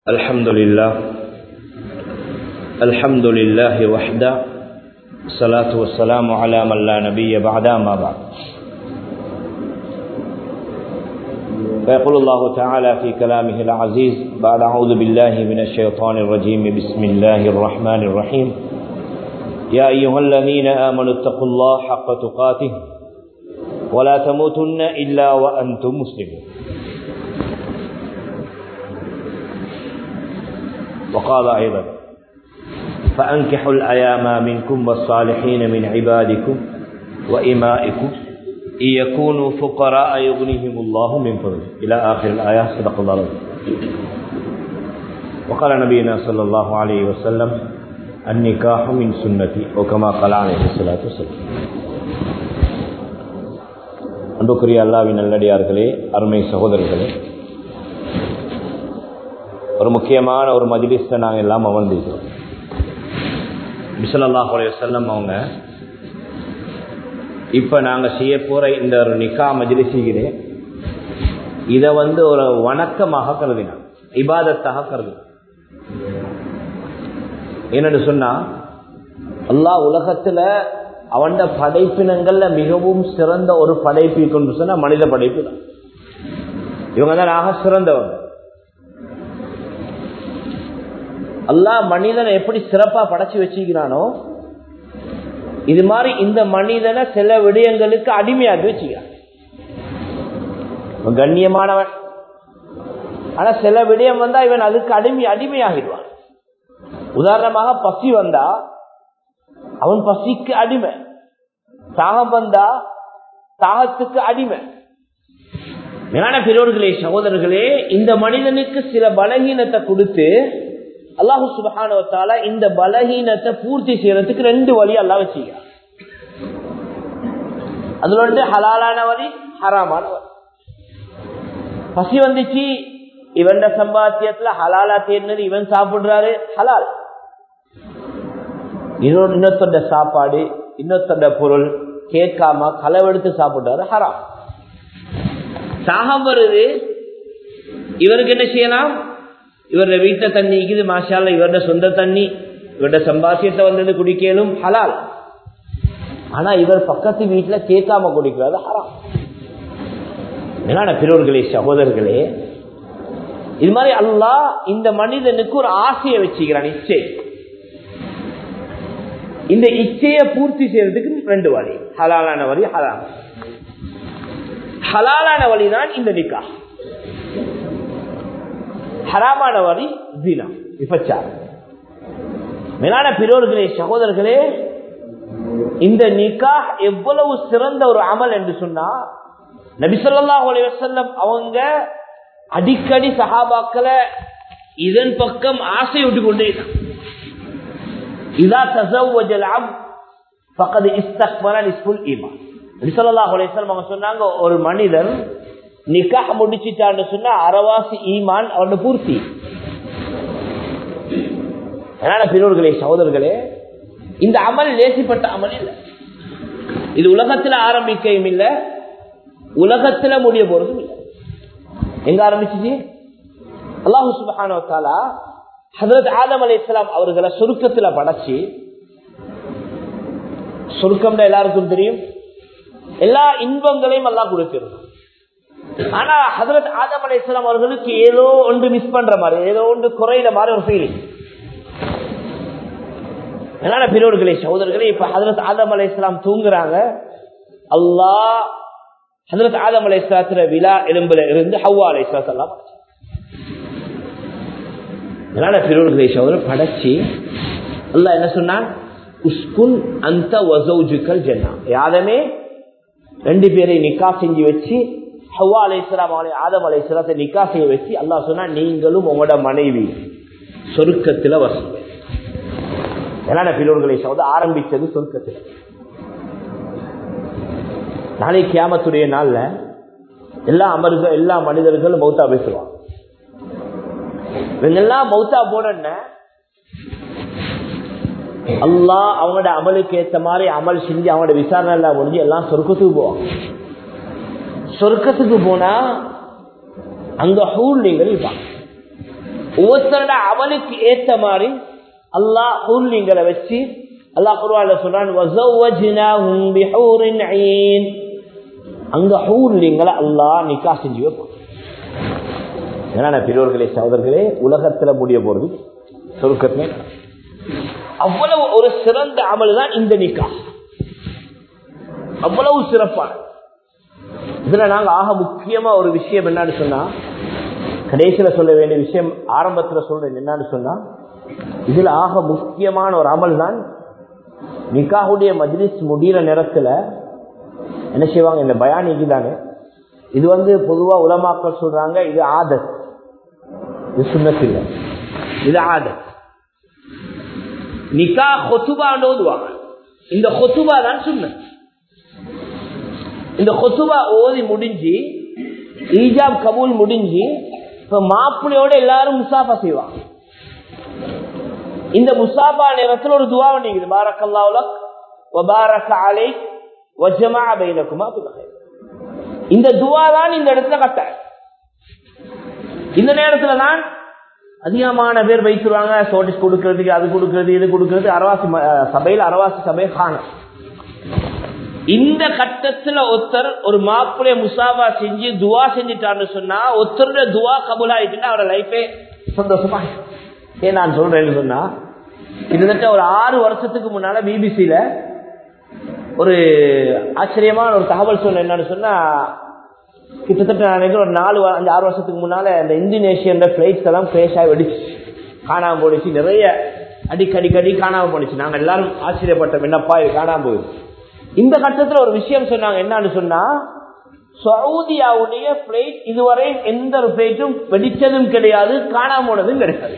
الحمد لله الحمد لله وحده الصلاة والسلام على من لا نبي بعد ما بعد فيقول الله تعالى في كلامه العزيز بعد أعوذ بالله من الشيطان الرجيم بسم الله الرحمن الرحيم يا أيها الذين آمنوا اتقوا الله حق تقاته ولا تموتن إلا وأنتم مسلمون وقال أيضا فأنكحوا الأيام منكم والصالحين من عبادكم وإمائكم إن يكونوا فقراء يغنيهم الله من فضله إلى آخر الآية صدق الله العظيم وقال نبينا صلى الله عليه وسلم النكاح من سنتي وكما قال عليه الصلاة والسلام அன்புக்குரிய அல்லாவின் நல்லடியார்களே அருமை சகோதரர்களே ஒரு முக்கியமான ஒரு மஜிலிஸ்ல நாங்கள் எல்லாம் அமர்ந்திருக்கிறோம் பிசல்லாஹ் செல்லம் அவங்க இப்ப நாங்க செய்ய போற இந்த ஒரு நிக்கா மஜிலிசிகிறே இத வந்து ஒரு வணக்கமாக கருதினான் இபாதத்தாக கருதினான் என்னன்னு சொன்னா அல்லா உலகத்துல அவன் படைப்பினங்கள்ல மிகவும் சிறந்த ஒரு படைப்பு கொண்டு சொன்னா மனித படைப்பு தான் இவங்க தான் ஆக சிறந்தவங்க அல்லா மனிதனை எப்படி சிறப்பா படைச்சு வச்சுக்கிறானோ இது மாதிரி இந்த மனிதனை சில விடயங்களுக்கு அடிமையாக்கி வச்சுக்கிறான் கண்ணியமானவன் ஆனா சில விடயம் வந்தா இவன் அதுக்கு அடிமை அடிமையாகிடுவான் உதாரணமாக பசி வந்தா அவன் பசிக்கு அடிமை தாகம் வந்தா தாகத்துக்கு அடிமை மேலான பெரியோர்களே சகோதரர்களே இந்த மனிதனுக்கு சில பலகீனத்தை கொடுத்து அல்லாஹு சுபஹானவத்தால இந்த பலகீனத்தை பூர்த்தி செய்யறதுக்கு ரெண்டு வழி அல்லா வச்சுக்கிறார் அதுல வந்து ஹலாலான வழி ஹராமான வழி பசி வந்துச்சு இவன் சம்பாத்தியத்துல ஹலாலா தேர்ந்தது இவன் சாப்பிடுறாரு ஹலால் இன்னொரு இன்னொருத்தோட சாப்பாடு இன்னொருத்தோட பொருள் கேட்காம களவெடுத்து சாப்பிடுறாரு ஹராம் தாகம் வருது இவருக்கு என்ன செய்யலாம் இவருடைய வீட்டுல தண்ணி இருக்குது மாஷால இவருடைய சொந்த தண்ணி இவருடைய சம்பாத்தியத்தை வந்தது குடிக்கலும் ஹலால் ஆனா இவர் பக்கத்து வீட்டுல கேட்காம குடிக்கிறது ஹராம் என்னோட பிறர்களே சகோதரர்களே இது மாதிரி அல்லா இந்த மனிதனுக்கு ஒரு ஆசையை வச்சுக்கிறான் இச்சை இந்த இச்சையை பூர்த்தி செய்யறதுக்கு ரெண்டு வழி ஹலாலான வழி ஹலாம் ஹலாலான வழிதான் இந்த நிக்கா ஹராமான வழி ஜினா விபச்சாரம் மேலான பிறோர்களே சகோதரர்களே இந்த நிக்கா எவ்வளவு சிறந்த ஒரு அமல் என்று சொன்னா நபிசல்லா வசல்லம் அவங்க அடிக்கடி சஹாபாக்களை இதன் பக்கம் ஆசை விட்டு கொண்டே இதா தசவஜலாம் பக்கத்து இஸ்தக்பரன் இஸ்புல் ஈமான் நபிசல்லாஹ் அலையம் அவங்க சொன்னாங்க ஒரு மனிதன் நிக்காக முடிச்சிட்டான்னு சொன்னா அரவாசி ஈமான் அவனோட பூர்த்தி என்னால பிறர்களே சகோதரர்களே இந்த அமல் லேசிப்பட்ட அமல் இல்லை இது உலகத்துல ஆரம்பிக்கையும் இல்லை உலகத்துல முடிய போறதும் இல்லை எங்க ஆரம்பிச்சு அல்லாஹு சுபஹானா ஹசரத் ஆதம் அலி இஸ்லாம் அவர்களை சுருக்கத்துல படைச்சு சுருக்கம் எல்லாருக்கும் தெரியும் எல்லா இன்பங்களையும் எல்லாம் கொடுக்கிறது ஆனா ஹசரத் ஆதம் அலி இஸ்லாம் அவர்களுக்கு ஏதோ ஒன்று மிஸ் பண்ற மாதிரி ஏதோ ஒன்று குறையிற மாதிரி ஒரு ஃபீலிங் என்னால பெரியோர்களே சகோதரர்களே இப்ப ஹசரத் ஆதம் அலி இஸ்லாம் தூங்குறாங்க அல்லா ஹசரத் ஆதம் அலி இஸ்லாத்துல விழா எலும்புல இருந்து ஹவ்வா அலி இஸ்லாத் எல்லாம் என்னால பெரியோர்களே சகோதரர் படைச்சு அல்லா என்ன சொன்னான் உஸ்குன் அந்த வசௌஜுக்கல் ஜென்னா யாதமே ரெண்டு பேரையும் நிக்கா செஞ்சு வச்சு ஹவ்வா அலை இஸ்லாம் அவளை ஆதம் அலை இஸ்லாத்தை நிக்கா செய்ய வச்சு அல்லா சொன்னா நீங்களும் உங்களோட மனைவி சொருக்கத்துல வசூல் என்னென்ன பிலோர்களை சோத ஆரம்பிச்சது சொருக்கத்தில் நாளை கியாமத்துடைய நாள்ல எல்லா அமர்கள் எல்லா மனிதர்களும் மௌத்தா பேசுவாங்க இவங்கெல்லாம் மௌத்தா போன அல்லா அவங்களோட அமலுக்கு ஏத்த மாதிரி அமல் செஞ்சு அவங்களோட விசாரணை எல்லாம் முடிஞ்சு எல்லாம் சொர்க்கத்துக்கு போவாங்க சொர்க்கத்துக்கு போனா அங்க ஹூல் நீங்கள் இருப்பாங்க ஒவ்வொருத்தரோட அமலுக்கு ஏத்த மாதிரி அல்லாஹ் ஹூர்லிங்களை வச்சு அல்லாஹ் குர்ஆன்ல சொல்றான் வஸவஜ்னாஹும் பிஹூரின் ஐன் அங்க ஹூர்லிங்களை அல்லாஹ் நிக்கா செஞ்சு வைப்பான் ஏன்னா பெரியோர்களே சகோதரர்களே உலகத்துல முடிய போறது சொருக்கத்துல அவ்வளவு ஒரு சிறந்த அமல் தான் இந்த நிக்கா அவ்வளவு சிறப்பான இதுல நாங்க ஆக முக்கியமா ஒரு விஷயம் என்னன்னு சொன்னா கடைசியில சொல்ல வேண்டிய விஷயம் ஆரம்பத்துல சொல்றேன் என்னன்னு சொன்னா இதுல ஆக முக்கியமான ஒரு அமல் தான் நிக்காவுடைய மஜ்லிஸ் முடிகிற நேரத்துல என்ன செய்வாங்க இந்த பயானிக்கு தானே இது வந்து பொதுவா உலமாக்கள் சொல்றாங்க இது ஆதத் இது சுண்ணத் இல்லை இது ஆதத் நிக்கா கொத்துபான்னு ஓதுவாங்க இந்த கொத்துபா தான் சுண்ணத் இந்த கொத்துபா ஓதி முடிஞ்சு ஈஜாப் கபூல் முடிஞ்சு இப்ப மாப்பிள்ளையோட எல்லாரும் முசாஃபா செய்வாங்க இந்த முசாஃபா நேரத்தில் ஒரு துவா நீங்க பாரக்கல்லா உலக் வபாரக் அலை வஜமா பைனக்குமா பிலகை இந்த துவா தான் இந்த இடத்துல கட்டாயம் இந்த நேரத்துல தான் அதிகமான பேர் வைத்துருவாங்க சோட்டிஸ் கொடுக்கறதுக்கு அது கொடுக்கறது இது கொடுக்கறது அரவாசி ம- அஹ் சபையில் அரவாசி சபை காணும் இந்த கட்டத்துல ஒருத்தர் ஒரு மாப்பிளைய முசாபா செஞ்சு துவா செஞ்சுட்டான்னு சொன்னா ஒருத்தருடைய துவா கபூலாயிட்டுன்னா அவரோட லைஃபே சந்தோஷமா ஏன் நான் சொல்றேன்னு சொன்னா கிட்டத்தட்ட ஒரு ஆறு வருஷத்துக்கு முன்னால பிபிசியில ஒரு ஆச்சரியமான ஒரு தகவல் சொன்ன என்னன்னு சொன்னா கிட்டத்தட்ட நான் நினைக்கிறேன் ஒரு நாலு வா- அஞ்சு ஆறு வருஷத்துக்கு முன்னால இந்த இந்தோனேஷியன் பிளைட்ஸ் எல்லாம் கிரேஷ் ஆகி வெடிச்சு காணாம போயிடுச்சு நிறைய அடிக்கடிக்கடி காணாம போயிடுச்சு நாங்க எல்லாரும் ஆச்சரியப்பட்டோம் என்னப்பா இது காணாம போயிடுச்சு இந்த கட்டத்துல ஒரு விஷயம் சொன்னாங்க என்னன்னு சொன்னா சவுதியாவுடைய பிளைட் இதுவரை எந்த ஒரு பிளைட்டும் வெடிச்சதும் கிடையாது காணாம போனதும் கிடையாது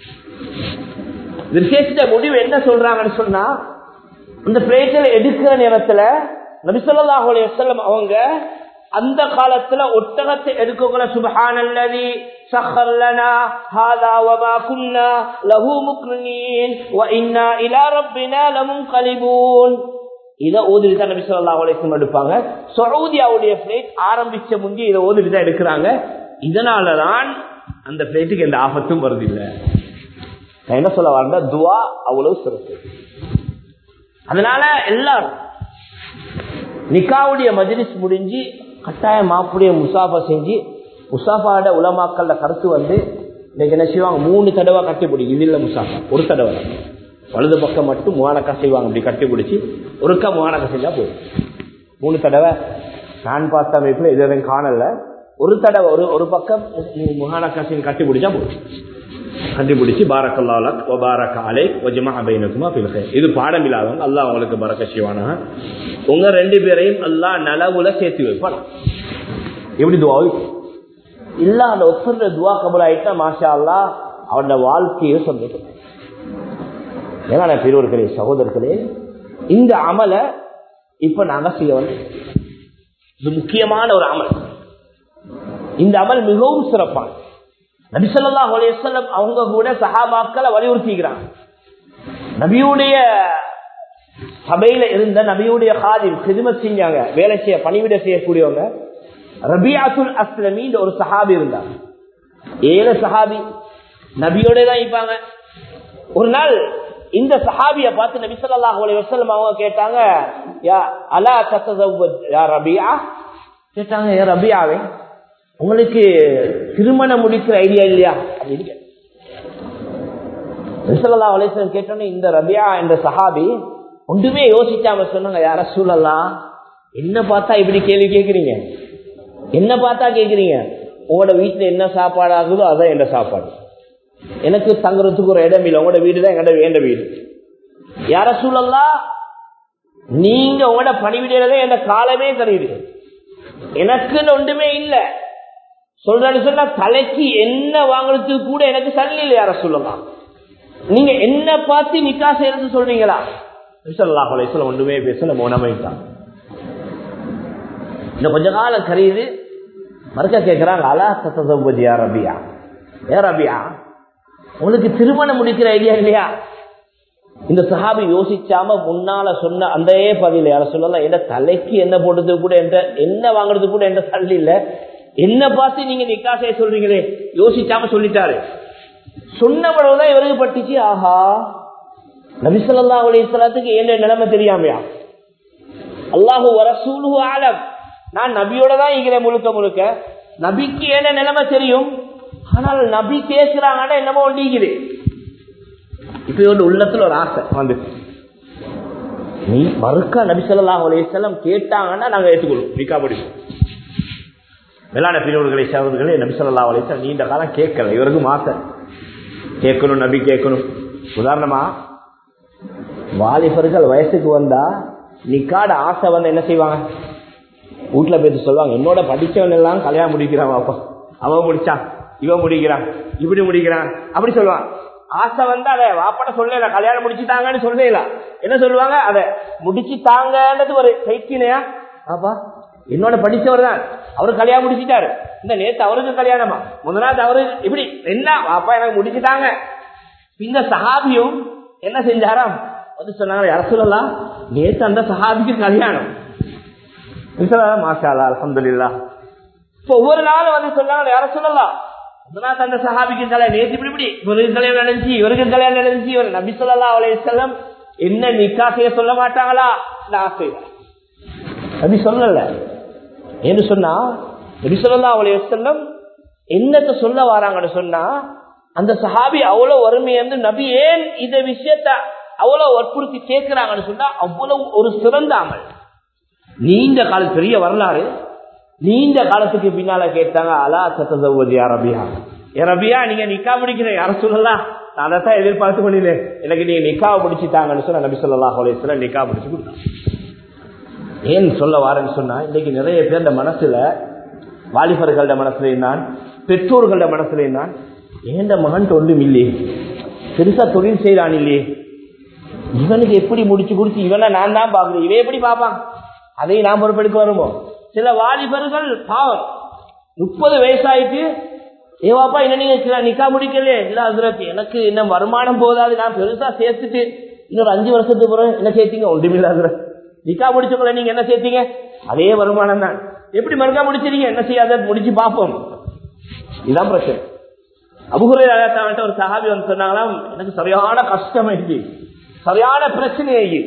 விசேஷ முடிவு என்ன சொல்றாங்கன்னு சொன்னா இந்த பிளேட்ல எடுக்கிற நேரத்துல நபிசல்லாஹு அலைஹி வஸல்லம் அவங்க அந்த காலத்துல ஒட்டகத்தை எடுக்கக்குள்ள சுபஹானல்லதி சஹர் லனா ஹாதா வமா குன்னா லஹு முக்ரினீன் வ இன்னா இலா ரப்பினா லமுன்கலிபூன் இதை ஓதிட்டு தான் நபி ஸல்லல்லாஹு அலைஹி வஸல்லம் எடுப்பாங்க சவுதியாவுடைய பிளேட் ஆரம்பிச்ச முந்தி இதை ஓதிட்டு தான் எடுக்கிறாங்க இதனாலதான் அந்த பிளேட்டுக்கு எந்த ஆபத்தும் வருது இல்லை நான் என்ன சொல்ல வரேன்னா துவா அவ்வளவு சிறப்பு அதனால எல்லாரும் நிக்காவுடைய மஜ்லிஸ் முடிஞ்சு கட்டாயம் மாப்புடைய முசாஃபா செஞ்சு முசாஃபாட உலமாக்கள்ல கருத்து வந்து இன்னைக்கு என்ன செய்வாங்க மூணு தடவை கட்டி பிடிக்கும் இது இல்ல முசாஃபா ஒரு தடவை தான். வலது பக்கம் மட்டும் முவானக்கா செய்வாங்க இப்படி கட்டி பிடிச்சி ஒருக்கா முவானக்கா செஞ்சா போதும் மூணு தடவை நான் பார்த்த அமைப்புல இது வரைக்கும் காணல ஒரு தடவை ஒரு ஒரு பக்கம் முகானக்கா செஞ்சு கட்டி பிடிச்சா போதும் கண்டுபிடிச்சு பாரக்கல்லாலக் ஒபாரக் அலை ஒஜமா அபைனக்குமா பில்கை இது பாடம் இல்லாதவங்க அல்லாஹ் உங்களுக்கு பரக்க செய்வானா உங்க ரெண்டு பேரையும் அல்லாஹ் நலவுல சேர்த்து வைப்பான் எப்படி துவா இல்ல அந்த ஒத்துற துவா கபுல் ஆயிட்டா மாஷா அல்லாஹ் அவனோட வாழ்க்கையை சந்தோஷம் ஏன்னா பெரியவர்களே சகோதரர்களே இந்த அமலை இப்ப நாங்க செய்ய வந்து இது முக்கியமான ஒரு அமல் இந்த அமல் மிகவும் சிறப்பான நபிசல்லா அலையம் அவங்க கூட சஹாபாக்களை வலியுறுத்திக்கிறாங்க நபியுடைய சபையில இருந்த நபியுடைய காதில் சிதுமத் செஞ்சாங்க வேலை செய்ய பணிவிட செய்யக்கூடியவங்க ரபியாத்துல் அஸ்லமி ஒரு சஹாபி இருந்தாங்க ஏழு சஹாபி நபியோட தான் இருப்பாங்க ஒரு நாள் இந்த சஹாபிய பார்த்து நபி ஸல்லல்லாஹு அலைஹி வஸல்லம் அவங்க கேட்டாங்க யா அலா தத்தஸவ்வஜ் யா ரபியா கேட்டாங்க யா ரபியாவே உங்களுக்கு திருமணம் முடிக்கிற ஐடியா இல்லையா அப்படின்னு கேட்டாங்க. நபி ஸல்லல்லாஹு அலைஹி வஸல்லம் கேட்டோன்னே இந்த ரபியா என்ற சஹாபி ஒன்றுமே யோசிக்காம சொன்னாங்க யார சூழலாம் என்ன பார்த்தா இப்படி கேள்வி கேட்குறீங்க என்ன பார்த்தா கேட்குறீங்க உங்களோட வீட்டுல என்ன சாப்பாடு ஆகுதோ அதான் என்ன சாப்பாடு எனக்கு தங்குறதுக்கு ஒரு இடம் இல்லை உங்களோட வீடு தான் எங்கட வேண்ட வீடு யார சூழல்லாம் நீங்க உங்களோட பணிவிடையில என் காலமே தெரியுது எனக்குன்னு ஒன்றுமே இல்ல சொல்றேன்னு சொன்னா தலைக்கு என்ன வாங்குறதுக்கு கூட எனக்கு சல்லி இல்லை யார சொல்லலாம் நீங்க என்ன பார்த்து நிக்கா செய்யறது சொல்றீங்களா சொல்லலாம் சொல்ல ஒன்றுமே பேசல மௌனமைத்தான் இந்த கொஞ்ச காலம் கரியுது மறுக்க கேட்கிறாங்க அலா தத்தம்பதி யா ரபியா ஏ ரபியா உங்களுக்கு திருமணம் முடிக்கிற ஐடியா இல்லையா இந்த சஹாபி யோசிச்சாம முன்னால சொன்ன அந்த பதில் யார சொல்லலாம் என்ன தலைக்கு என்ன போடுறது கூட என்ற என்ன வாங்குறது கூட என்ற தள்ளி இல்ல என்ன பார்த்து நீங்க நிக்கா செய்ய சொல்றீங்களே யோசிச்சாம சொல்லிட்டாரு சொன்ன பிறகுதான் இவருக்கு பட்டுச்சு ஆஹா நபிசல்லா அலிஸ்லாத்துக்கு என்ன நிலைமை தெரியாமையா அல்லாஹு வரசூலு ஆலம் நான் நபியோட தான் இருக்கிறேன் முழுக்க முழுக்க நபிக்கு என்ன நிலைமை தெரியும் ஆனால் நபி பேசுறாங்கன்னா என்னமோ ஒண்டிக்குது இப்ப இவன் உள்ளத்துல ஒரு ஆசை வந்து நீ மறுக்க நபி சொல்லலாம் அலையம் கேட்டாங்கன்னா நாங்க ஏற்றுக்கொள்வோம் நிக்கா படிப்போம் மேலான பிரிவுகளை சேர்வர்களே நபி சொல்லா அலையம் நீண்ட காலம் கேட்கல இவருக்கும் ஆசை கேட்கணும் நபி கேட்கணும் உதாரணமா வாலிபர்கள் வயசுக்கு வந்தா நிக்காட ஆசை வந்து என்ன செய்வாங்க வீட்டுல போயிட்டு சொல்லுவாங்க என்னோட படிச்சவன் எல்லாம் கல்யாணம் முடிக்கிறான் அப்பா அவன் முடிச்சான் இவன் முடிக்கிறான் இப்படி முடிக்கிறான் அப்படி சொல்லுவான் ஆசை வந்து அதை வாப்பட சொல்லல கல்யாணம் முடிச்சுட்டாங்கன்னு சொல்லலாம் என்ன சொல்லுவாங்க அதை முடிச்சுட்டாங்கன்றது ஒரு சைக்கிளையா பாப்பா என்னோட படிச்சவர் தான் அவரு கல்யாணம் முடிச்சிட்டாரு இந்த நேத்து அவருக்கு கல்யாணமா முதலாவது அவரு இப்படி என்ன வாப்பா எனக்கு முடிச்சுட்டாங்க இந்த சஹாபியும் என்ன செஞ்சாராம் வந்து சொன்னாங்க யார சொல்லலாம் நேத்து அந்த சஹாபிக்கு கல்யாணம் மாஷாலா அலமதுல்லா இப்ப ஒவ்வொரு நாளும் வந்து சொன்னாங்க யார சொல்லலாம் முதலாவது அந்த சஹாபிக்கு கல்யாணம் நேற்று இப்படி இப்படி இவருக்கு கல்யாணம் நடந்துச்சு இவருக்கு கல்யாணம் நடந்துச்சு இவர் நபி சொல்லா அவளை செல்லம் என்ன நிக்கா செய்ய சொல்ல மாட்டாங்களா இந்த ஆசை நபி சொல்லல என்று சொன்னா நபி சொல்லா அவளை செல்லம் என்னத்தை சொல்ல வராங்கன்னு சொன்னா அந்த சஹாபி அவ்வளவு வறுமையிருந்து நபி ஏன் இந்த விஷயத்த அவ்வளவு வற்புறுத்தி கேட்கிறாங்கன்னு சொன்னா அவ்வளவு ஒரு சிறந்த அமல் நீண்ட கால பெரிய வரலாறு நீண்ட காலத்துக்கு பின்னால கேட்டாங்க அலா சத்ததி அரபியா ரபியா நீங்க நிக்கா முடிக்கிற யார சொல்லலாம் நான் அதைத்தான் எதிர்பார்த்து பண்ணினேன் எனக்கு நீங்க நிக்காவை முடிச்சுட்டாங்கன்னு சொன்னா நபி சொல்லா சொல்ல நிக்கா முடிச்சு கொடுத்தாங்க ஏன் சொல்ல வாரேன்னு சொன்னா இன்னைக்கு நிறைய பேர் இந்த மனசுல வாலிபர்களோட மனசுலையும் தான் பெற்றோர்களோட மனசுலையும் தான் ஏண்ட மகன் ஒன்றும் இல்லையே பெருசா தொழில் செய்யறான் இல்லையே இவனுக்கு எப்படி முடிச்சு குடிச்சு இவனை நான் தான் பாக்குறேன் இவன் எப்படி பாப்பான் அதையும் நான் பொறுப்பெடுக்க வருமோ சில வாலிபர்கள் பாவம் முப்பது வயசாயிட்டு ஏவாப்பா என்ன நீங்க நிக்கா முடிக்கல இல்ல அதுரத்து எனக்கு என்ன வருமானம் போதாது நான் பெருசா சேர்த்துட்டு இன்னொரு அஞ்சு வருஷத்துக்கு பிறகு என்ன சேர்த்தீங்க ஒன்றுமில்ல அதுல நிக்கா முடிச்சவங்கள நீங்க என்ன சேர்த்தீங்க அதே வருமானம் தான் எப்படி மறுக்கா முடிச்சிருக்கீங்க என்ன செய்யாத முடிச்சு பார்ப்போம் இதுதான் பிரச்சனை அபுகுரை ஒரு சஹாபி வந்து சொன்னாங்களாம் எனக்கு சரியான கஷ்டம் ஆயிடுச்சு சரியான பிரச்சனை ஆகி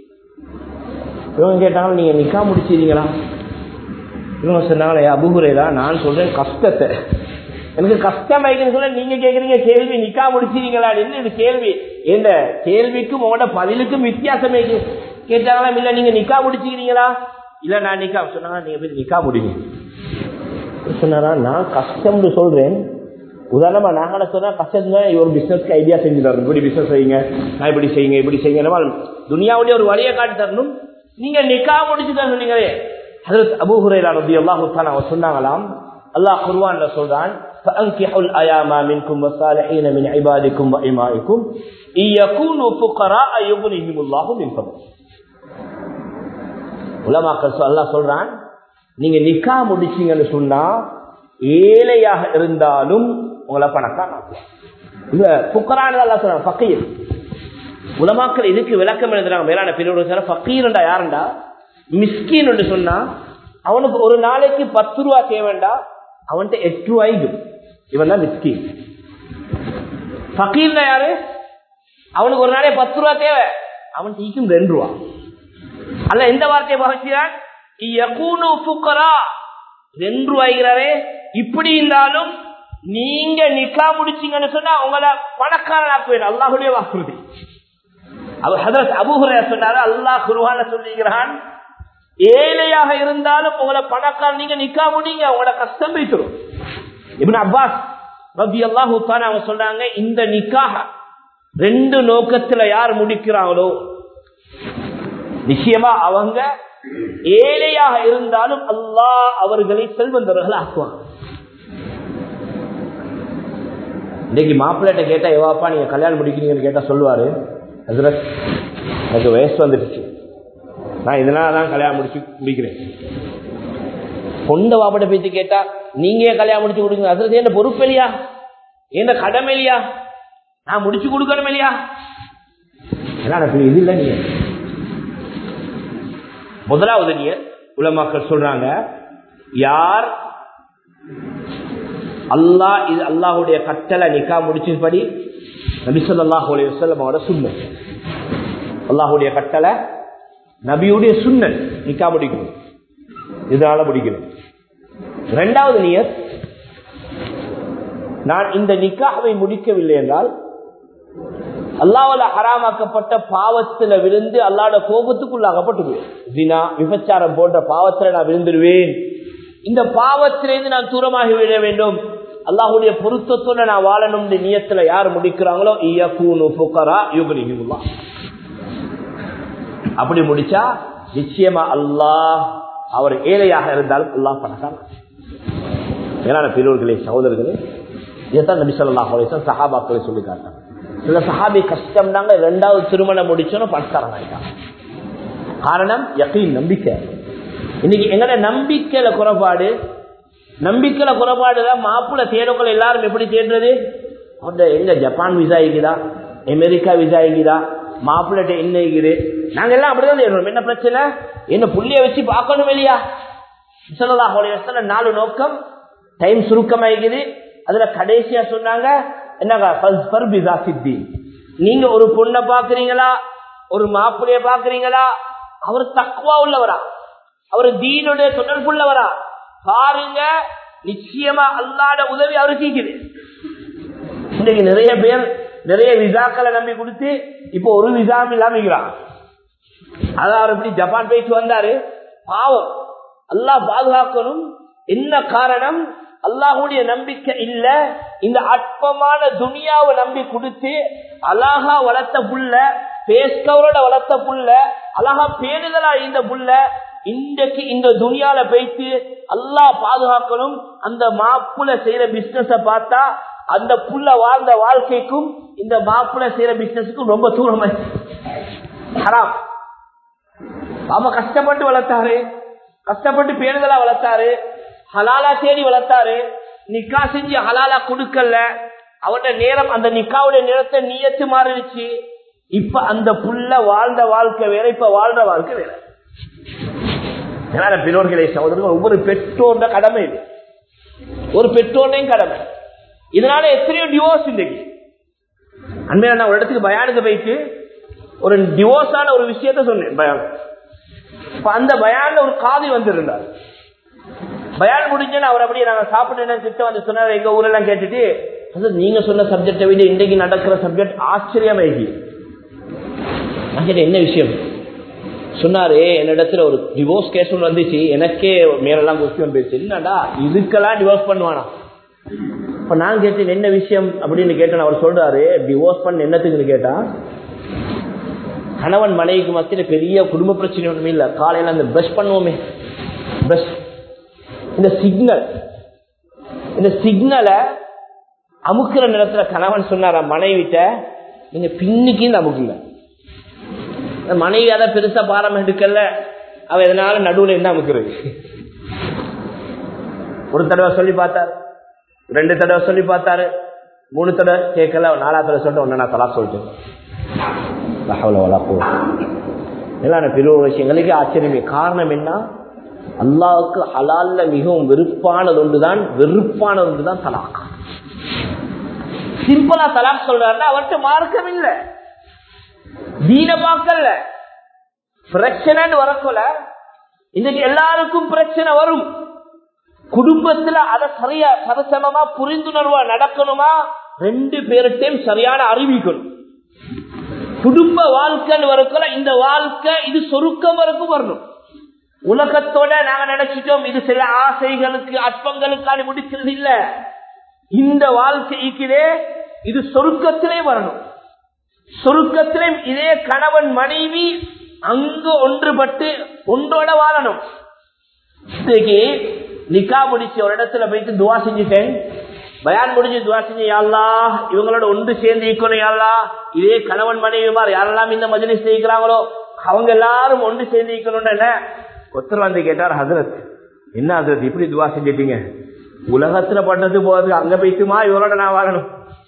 இவங்க கேட்டாங்க நீங்க நிக்கா முடிச்சிருக்கீங்களா இவங்க சொன்னாங்களே அபுகுரைதா நான் சொல்றேன் கஷ்டத்தை எனக்கு கஷ்டம் ஆயிடுன்னு சொல்ல நீங்க கேக்குறீங்க கேள்வி நிக்கா முடிச்சிருக்கீங்களா என்ன இது கேள்வி இந்த கேள்விக்கும் உங்களோட பதிலுக்கும் வித்தியாசமே கேட்டாங்களா இல்ல நீங்க நிக்கா முடிச்சுக்கிறீங்களா இல்ல நான் நிக்கா சொன்னாங்க நீங்க போய் நிக்கா முடிங்க சொன்னாரா நான் கஷ்டம்னு சொல்றேன் உதாரணமா நாங்க சொன்னா கஷ்டம் ஒரு பிசினஸ்க்கு ஐடியா செஞ்சு தரணும் இப்படி பிசினஸ் செய்யுங்க நான் இப்படி செய்யுங்க இப்படி செய்யுங்க துனியாவுடைய ஒரு வழியை காட்டி தரணும் நீங்க நிக்கா முடிச்சு தான் சொன்னீங்களே ஹதரத் அபூ ஹுரைரா ரலியல்லாஹு தஆலா அவங்க சொன்னாங்களாம் அல்லாஹ் குர்ஆன்ல சொல்றான் فأنكحوا الأيام منكم والصالحين من عبادكم وإمائكم إن يكونوا فقراء يغنيهم الله من فضله உலமாக்கள் அல்லாஹ் சொல்றான் நீங்க நிக்கா முடிச்சீங்கன்னு சொன்னா ஏழையாக இருந்தாலும் உங்களை பணக்காரன் ஆக்குவான் இந்த புக்கரான் அல்லா சொல்றான் பக்கீர் உலமாக்கள் இதுக்கு விளக்கம் எழுதுறாங்க மேலான பிரிவு பக்கீர்ண்டா யாருண்டா மிஸ்கின் என்று சொன்னா அவனுக்கு ஒரு நாளைக்கு பத்து ரூபா தேவைண்டா அவன்கிட்ட எட்டு ரூபாய்க்கு இவன் தான் மிஸ்கின் பக்கீர்னா யாரு அவனுக்கு ஒரு நாளைக்கு பத்து ரூபா தேவை அவன் டீக்கும் ரெண்டு ரூபா அல்ல எந்த வார்த்தையை பகிர்கிறான் ரெண்டு ரூபாய்கிறாரே இப்படி இருந்தாலும் நீங்க நிக்கா முடிச்சீங்கன்னு சொன்னா உங்களை பணக்காரன் ஆக்குவேன் அல்லாஹுடைய வாக்குறுதி அவர் ஹதரத் அபுஹுரைய சொன்னாரு அல்லாஹ் குருவான சொல்லுகிறான் ஏழையாக இருந்தாலும் உங்களை பணக்காரன் நீங்க நிக்கா முடிங்க உங்களோட கஷ்டம் வைத்துரும் இப்ப அப்பாஸ் ரபி அல்லாஹூ அவங்க சொல்றாங்க இந்த நிக்காக ரெண்டு நோக்கத்துல யார் முடிக்கிறாங்களோ நிச்சயமா அவங்க ஏழையாக இருந்தாலும் அல்லாஹ் அவர்களை செல்வந்தவர்கள் ஆக்குவாங்க இன்னைக்கு மாப்பிள்ளைகிட்ட கேட்டா எவாப்பா நீங்க கல்யாணம் முடிக்கிறீங்கன்னு கேட்டா சொல்லுவாரு ஹசரத் எனக்கு வயசு வந்துடுச்சு நான் இதனால தான் கல்யாணம் முடிச்சு முடிக்கிறேன் பொண்ட வாப்பட்ட பேச்சு கேட்டா நீங்க ஏன் கல்யாணம் முடிச்சு கொடுங்க ஹசரத் என்ன பொறுப்பு இல்லையா என்ன கடமை இல்லையா நான் முடிச்சு கொடுக்கணும் இல்லையா இது இல்லை நீங்க முதலாவது நீர் உலமாக்கள் சொல்றாங்க யார் அல்லாஹ் இது அல்லாஹுடைய கட்டளை நிக்கா முடிச்சபடி நபிசல்லாஹு அலைஹி வஸல்லம் அவரோட சுண்ணத் அல்லாஹுடைய கட்டளை நபியுடைய சுண்ணத் நிக்கா முடிக்கணும் இதனால முடிக்கணும் இரண்டாவது நியத் நான் இந்த நிக்காவை முடிக்கவில்லை என்றால் அல்லாவால ஹராமாக்கப்பட்ட பாவத்துல விழுந்து அல்லாட கோபத்துக்குள்ளாகப்பட்டு தினா விபச்சாரம் போன்ற பாவத்துல நான் விழுந்துருவேன் இந்த பாவத்திலிருந்து நான் தூரமாகி விட வேண்டும் அல்லாஹுடைய பொருத்தத்தோட நான் வாழணும் நியத்துல யார் முடிக்கிறாங்களோ இயக்கூனு புகரா யுகனிகுல்லா அப்படி முடிச்சா நிச்சயமா அல்லாஹ் அவர் ஏழையாக இருந்தாலும் அல்லாஹ் பணக்கான மேலான பெரியவர்களே சகோதரர்களே இதைத்தான் நபி சொல்லா சஹாபாக்களை சொல்லி காட்டாங்க சில சஹாபி கஷ்டம்னாங்க ரெண்டாவது திருமணம் முடிச்சோன்னு பணக்காரன் ஆயிட்டாங்க காரணம் யக்கீன் நம்பிக்கை இன்னைக்கு எங்கட நம்பிக்கையில குறைபாடு நம்பிக்கையில குறைபாடுதான் மாப்பிள்ள தேடக்குள்ள எல்லாரும் எப்படி தேடுறது அந்த எங்க ஜப்பான் விசா இருக்குதா அமெரிக்கா விசா இருக்குதா மாப்பிள்ளை என்ன இருக்குது நாங்க எல்லாம் அப்படிதான் தேடுறோம் என்ன பிரச்சனை என்ன புள்ளிய வச்சு பார்க்கணும் இல்லையா சொல்லலாம் நாலு நோக்கம் டைம் சுருக்கமாயிருக்குது அதுல கடைசியா சொன்னாங்க என்னங்க நீங்க ஒரு பொண்ணை பாக்குறீங்களா ஒரு மாப்பிளைய பாக்குறீங்களா அவர் தக்குவா உள்ளவரா அவர் தீனுடைய தொடர்புள்ளவரா பாருங்க நிச்சயமா அல்லாட உதவி அவருக்கு இருக்குது இன்னைக்கு நிறைய பேர் நிறைய விசாக்களை நம்பி கொடுத்து இப்போ ஒரு விசாவும் இல்லாம இருக்கிறான் அதான் அவர் எப்படி ஜப்பான் போயிட்டு வந்தாரு பாவம் அல்லா பாதுகாக்கணும் என்ன காரணம் அல்லாஹுடைய நம்பிக்கை இல்ல இந்த அற்பமான துனியாவை நம்பி கொடுத்து அழகா வளர்த்த புள்ள பேஸ்கவரோட வளர்த்த புள்ள அழகா பேணுதலா இந்த புள்ள இன்றைக்கு இந்த துனியால போயிட்டு அல்லா பாதுகாக்கணும் அந்த மாப்புல செய்யற பிசினஸ பார்த்தா அந்த புள்ள வாழ்ந்த வாழ்க்கைக்கும் இந்த மாப்புல செய்யற பிசினஸுக்கும் ரொம்ப தூரமா ஹராம் அவ கஷ்டப்பட்டு வளர்த்தாரு கஷ்டப்பட்டு பேணுதலா வளர்த்தாரு ஹலாலா தேடி வளர்த்தாரு நிக்கா செஞ்சு ஹலாலா கொடுக்கல அவட நேரம் அந்த நிக்காவுடைய நேரத்தை நீயத்து மாறிடுச்சு இப்ப அந்த புள்ள வாழ்ந்த வாழ்க்கை வேற இப்ப வாழ்ற வாழ்க்கை வேற பெற்றோர்களை சகோதரர்கள் ஒவ்வொரு பெற்றோர்ட கடமை இது ஒரு பெற்றோர்டையும் கடமை இதனால எத்தனையோ டிவோர்ஸ் இன்றைக்கு அண்மையில நான் ஒரு இடத்துக்கு பயானுக்கு போயிட்டு ஒரு டிவோர்ஸான ஒரு விஷயத்த சொன்னேன் பயான் அந்த பயான்ல ஒரு காதி வந்திருந்தார் பயான் முடிஞ்சு அவர் அப்படியே நாங்க சாப்பிட்டு திட்டம் வந்து சொன்னார் எங்க ஊர்ல எல்லாம் கேட்டுட்டு அது நீங்க சொன்ன சப்ஜெக்டை விட இன்றைக்கு நடக்கிற சப்ஜெக்ட் ஆச்சரியமாகி நான் கேட்டேன் என்ன விஷயம் சொன்னாரு என்னிடத்துல ஒரு டிவோர்ஸ் கேஸ் ஒன்று வந்துச்சு எனக்கே மேலெல்லாம் கொஸ்டின் போயிடுச்சு என்னடா இதுக்கெல்லாம் டிவோர்ஸ் பண்ணுவானா இப்ப நான் கேட்டேன் என்ன விஷயம் அப்படின்னு கேட்டேன் அவர் சொல்றாரு டிவோர்ஸ் பண்ண என்னத்துக்குன்னு கேட்டா கணவன் மனைவிக்கு மத்தியில பெரிய குடும்ப பிரச்சனை ஒன்றுமே இல்லை காலையில அந்த பிரஷ் பண்ணுவோமே பிரஷ் இந்த சிக்னல் இந்த சிக்னலை அமுக்குற நேரத்துல கணவன் சொன்னார மனைவிட்ட நீங்க பின்னுக்கு அமுக்குங்க மனைவி அதை பெருசா பாரம் எடுக்கல அவ எதனால நடுவுல இருந்து அமுக்குறது ஒரு தடவை சொல்லி பார்த்தாரு ரெண்டு தடவை சொல்லி பார்த்தாரு மூணு தடவை கேட்கல நாலாவது தடவை சொல்லிட்டு ஒன்னு நான் தலா சொல்லிட்டேன் எல்லாம் பெரிய விஷயங்களுக்கு ஆச்சரியமே காரணம் என்ன அல்லாவுக்கு ஹலால்ல மிகவும் வெறுப்பானது ஒன்றுதான் வெறுப்பானது ஒன்றுதான் தலாக் சிம்பிளா தலாக் சொல்றாருன்னா அவர்கிட்ட மார்க்கம் இல்ல தீன பார்க்கல பிரச்சனைன்னு வரக்குல இன்னைக்கு எல்லாருக்கும் பிரச்சனை வரும் குடும்பத்துல அதை சரியா சரசமமா புரிந்துணர்வா நடக்கணுமா ரெண்டு பேர்கிட்டையும் சரியான அறிவிக்கணும் குடும்ப வாழ்க்கைன்னு வரக்குல இந்த வாழ்க்கை இது சொருக்கம் வரைக்கும் வரணும் உலகத்தோட நாங்க நினைச்சிட்டோம் இது சில ஆசைகளுக்கு அற்பங்களுக்கான முடிக்கிறது இல்ல இந்த வாழ்க்கைக்குதே இது சொருக்கத்திலே வரணும் சொருக்கத்திலே இதே கணவன் மனைவி அங்கு ஒன்றுபட்டு ஒன்றோட வாழணும் இன்னைக்கு நிக்கா முடிச்சு ஒரு இடத்துல போயிட்டு துவா செஞ்சுட்டேன் பயான் முடிஞ்சு துவா செஞ்சு யாழ்லா இவங்களோட ஒன்று சேர்ந்து இருக்கணும் யாழ்லா இதே கணவன் மனைவிமார் யாரெல்லாம் இந்த மஜிலி செய்கிறாங்களோ அவங்க எல்லாரும் ஒன்று சேர்ந்து இருக்கணும் என்ன ஒருத்தர் வந்து கேட்டார் ஹசரத் என்ன ஹசரத் இப்படி துவா செஞ்சிட்டீங்க உலகத்துல பண்றது போறது அங்க போயிட்டுமா இவரோட நான் வாழணும்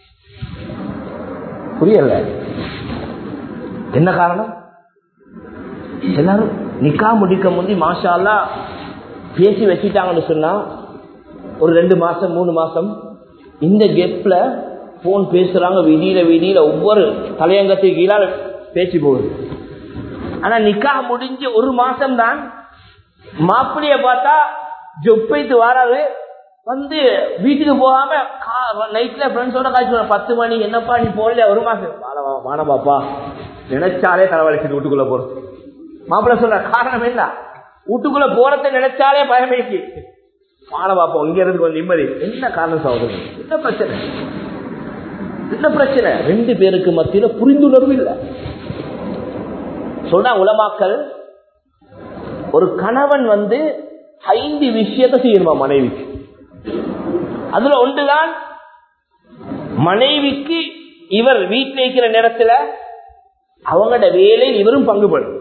புரியல என்ன காரணம் எல்லாரும் நிக்கா முடிக்க முந்தி மாஷா பேசி வச்சுட்டாங்கன்னு சொன்னா ஒரு ரெண்டு மாசம் மூணு மாசம் இந்த கெப்ல போன் பேசுறாங்க விடியில விடியில ஒவ்வொரு தலையங்கத்துக்கு கீழால பேச்சு போகுது ஆனா நிக்காக முடிஞ்சு ஒரு மாசம் தான் மாப்பிள்ளைய பார்த்தா ஜொப்பைத்து வராது வந்து வீட்டுக்கு போகாம நைட்ல ஃப்ரெண்ட்ஸோட காய்ச்சி பத்து மணி என்னப்பா நீ போடல ஒரு மாசம் மானபாப்பா நினைச்சாலே தலைவலிச்சு வீட்டுக்குள்ள போறது மாப்பிள்ள சொல்ற காரணம் என்ன வீட்டுக்குள்ள போறத நினைச்சாலே பயமேக்கு மானபாப்பா இங்க இருந்து கொஞ்சம் நிம்மதி என்ன காரணம் சகோதரர் என்ன பிரச்சனை என்ன பிரச்சனை ரெண்டு பேருக்கு மத்தியில புரிந்துணர்வு இல்லை சொன்ன உலமாக்கல் ஒரு கணவன் வந்து ஐந்து விஷயத்தை செய்யணுமா மனைவிக்கு அதுல ஒன்றுதான் மனைவிக்கு இவர் வீட்டில் இருக்கிற நேரத்துல அவங்களோட வேலையில் இவரும் பங்குபடும்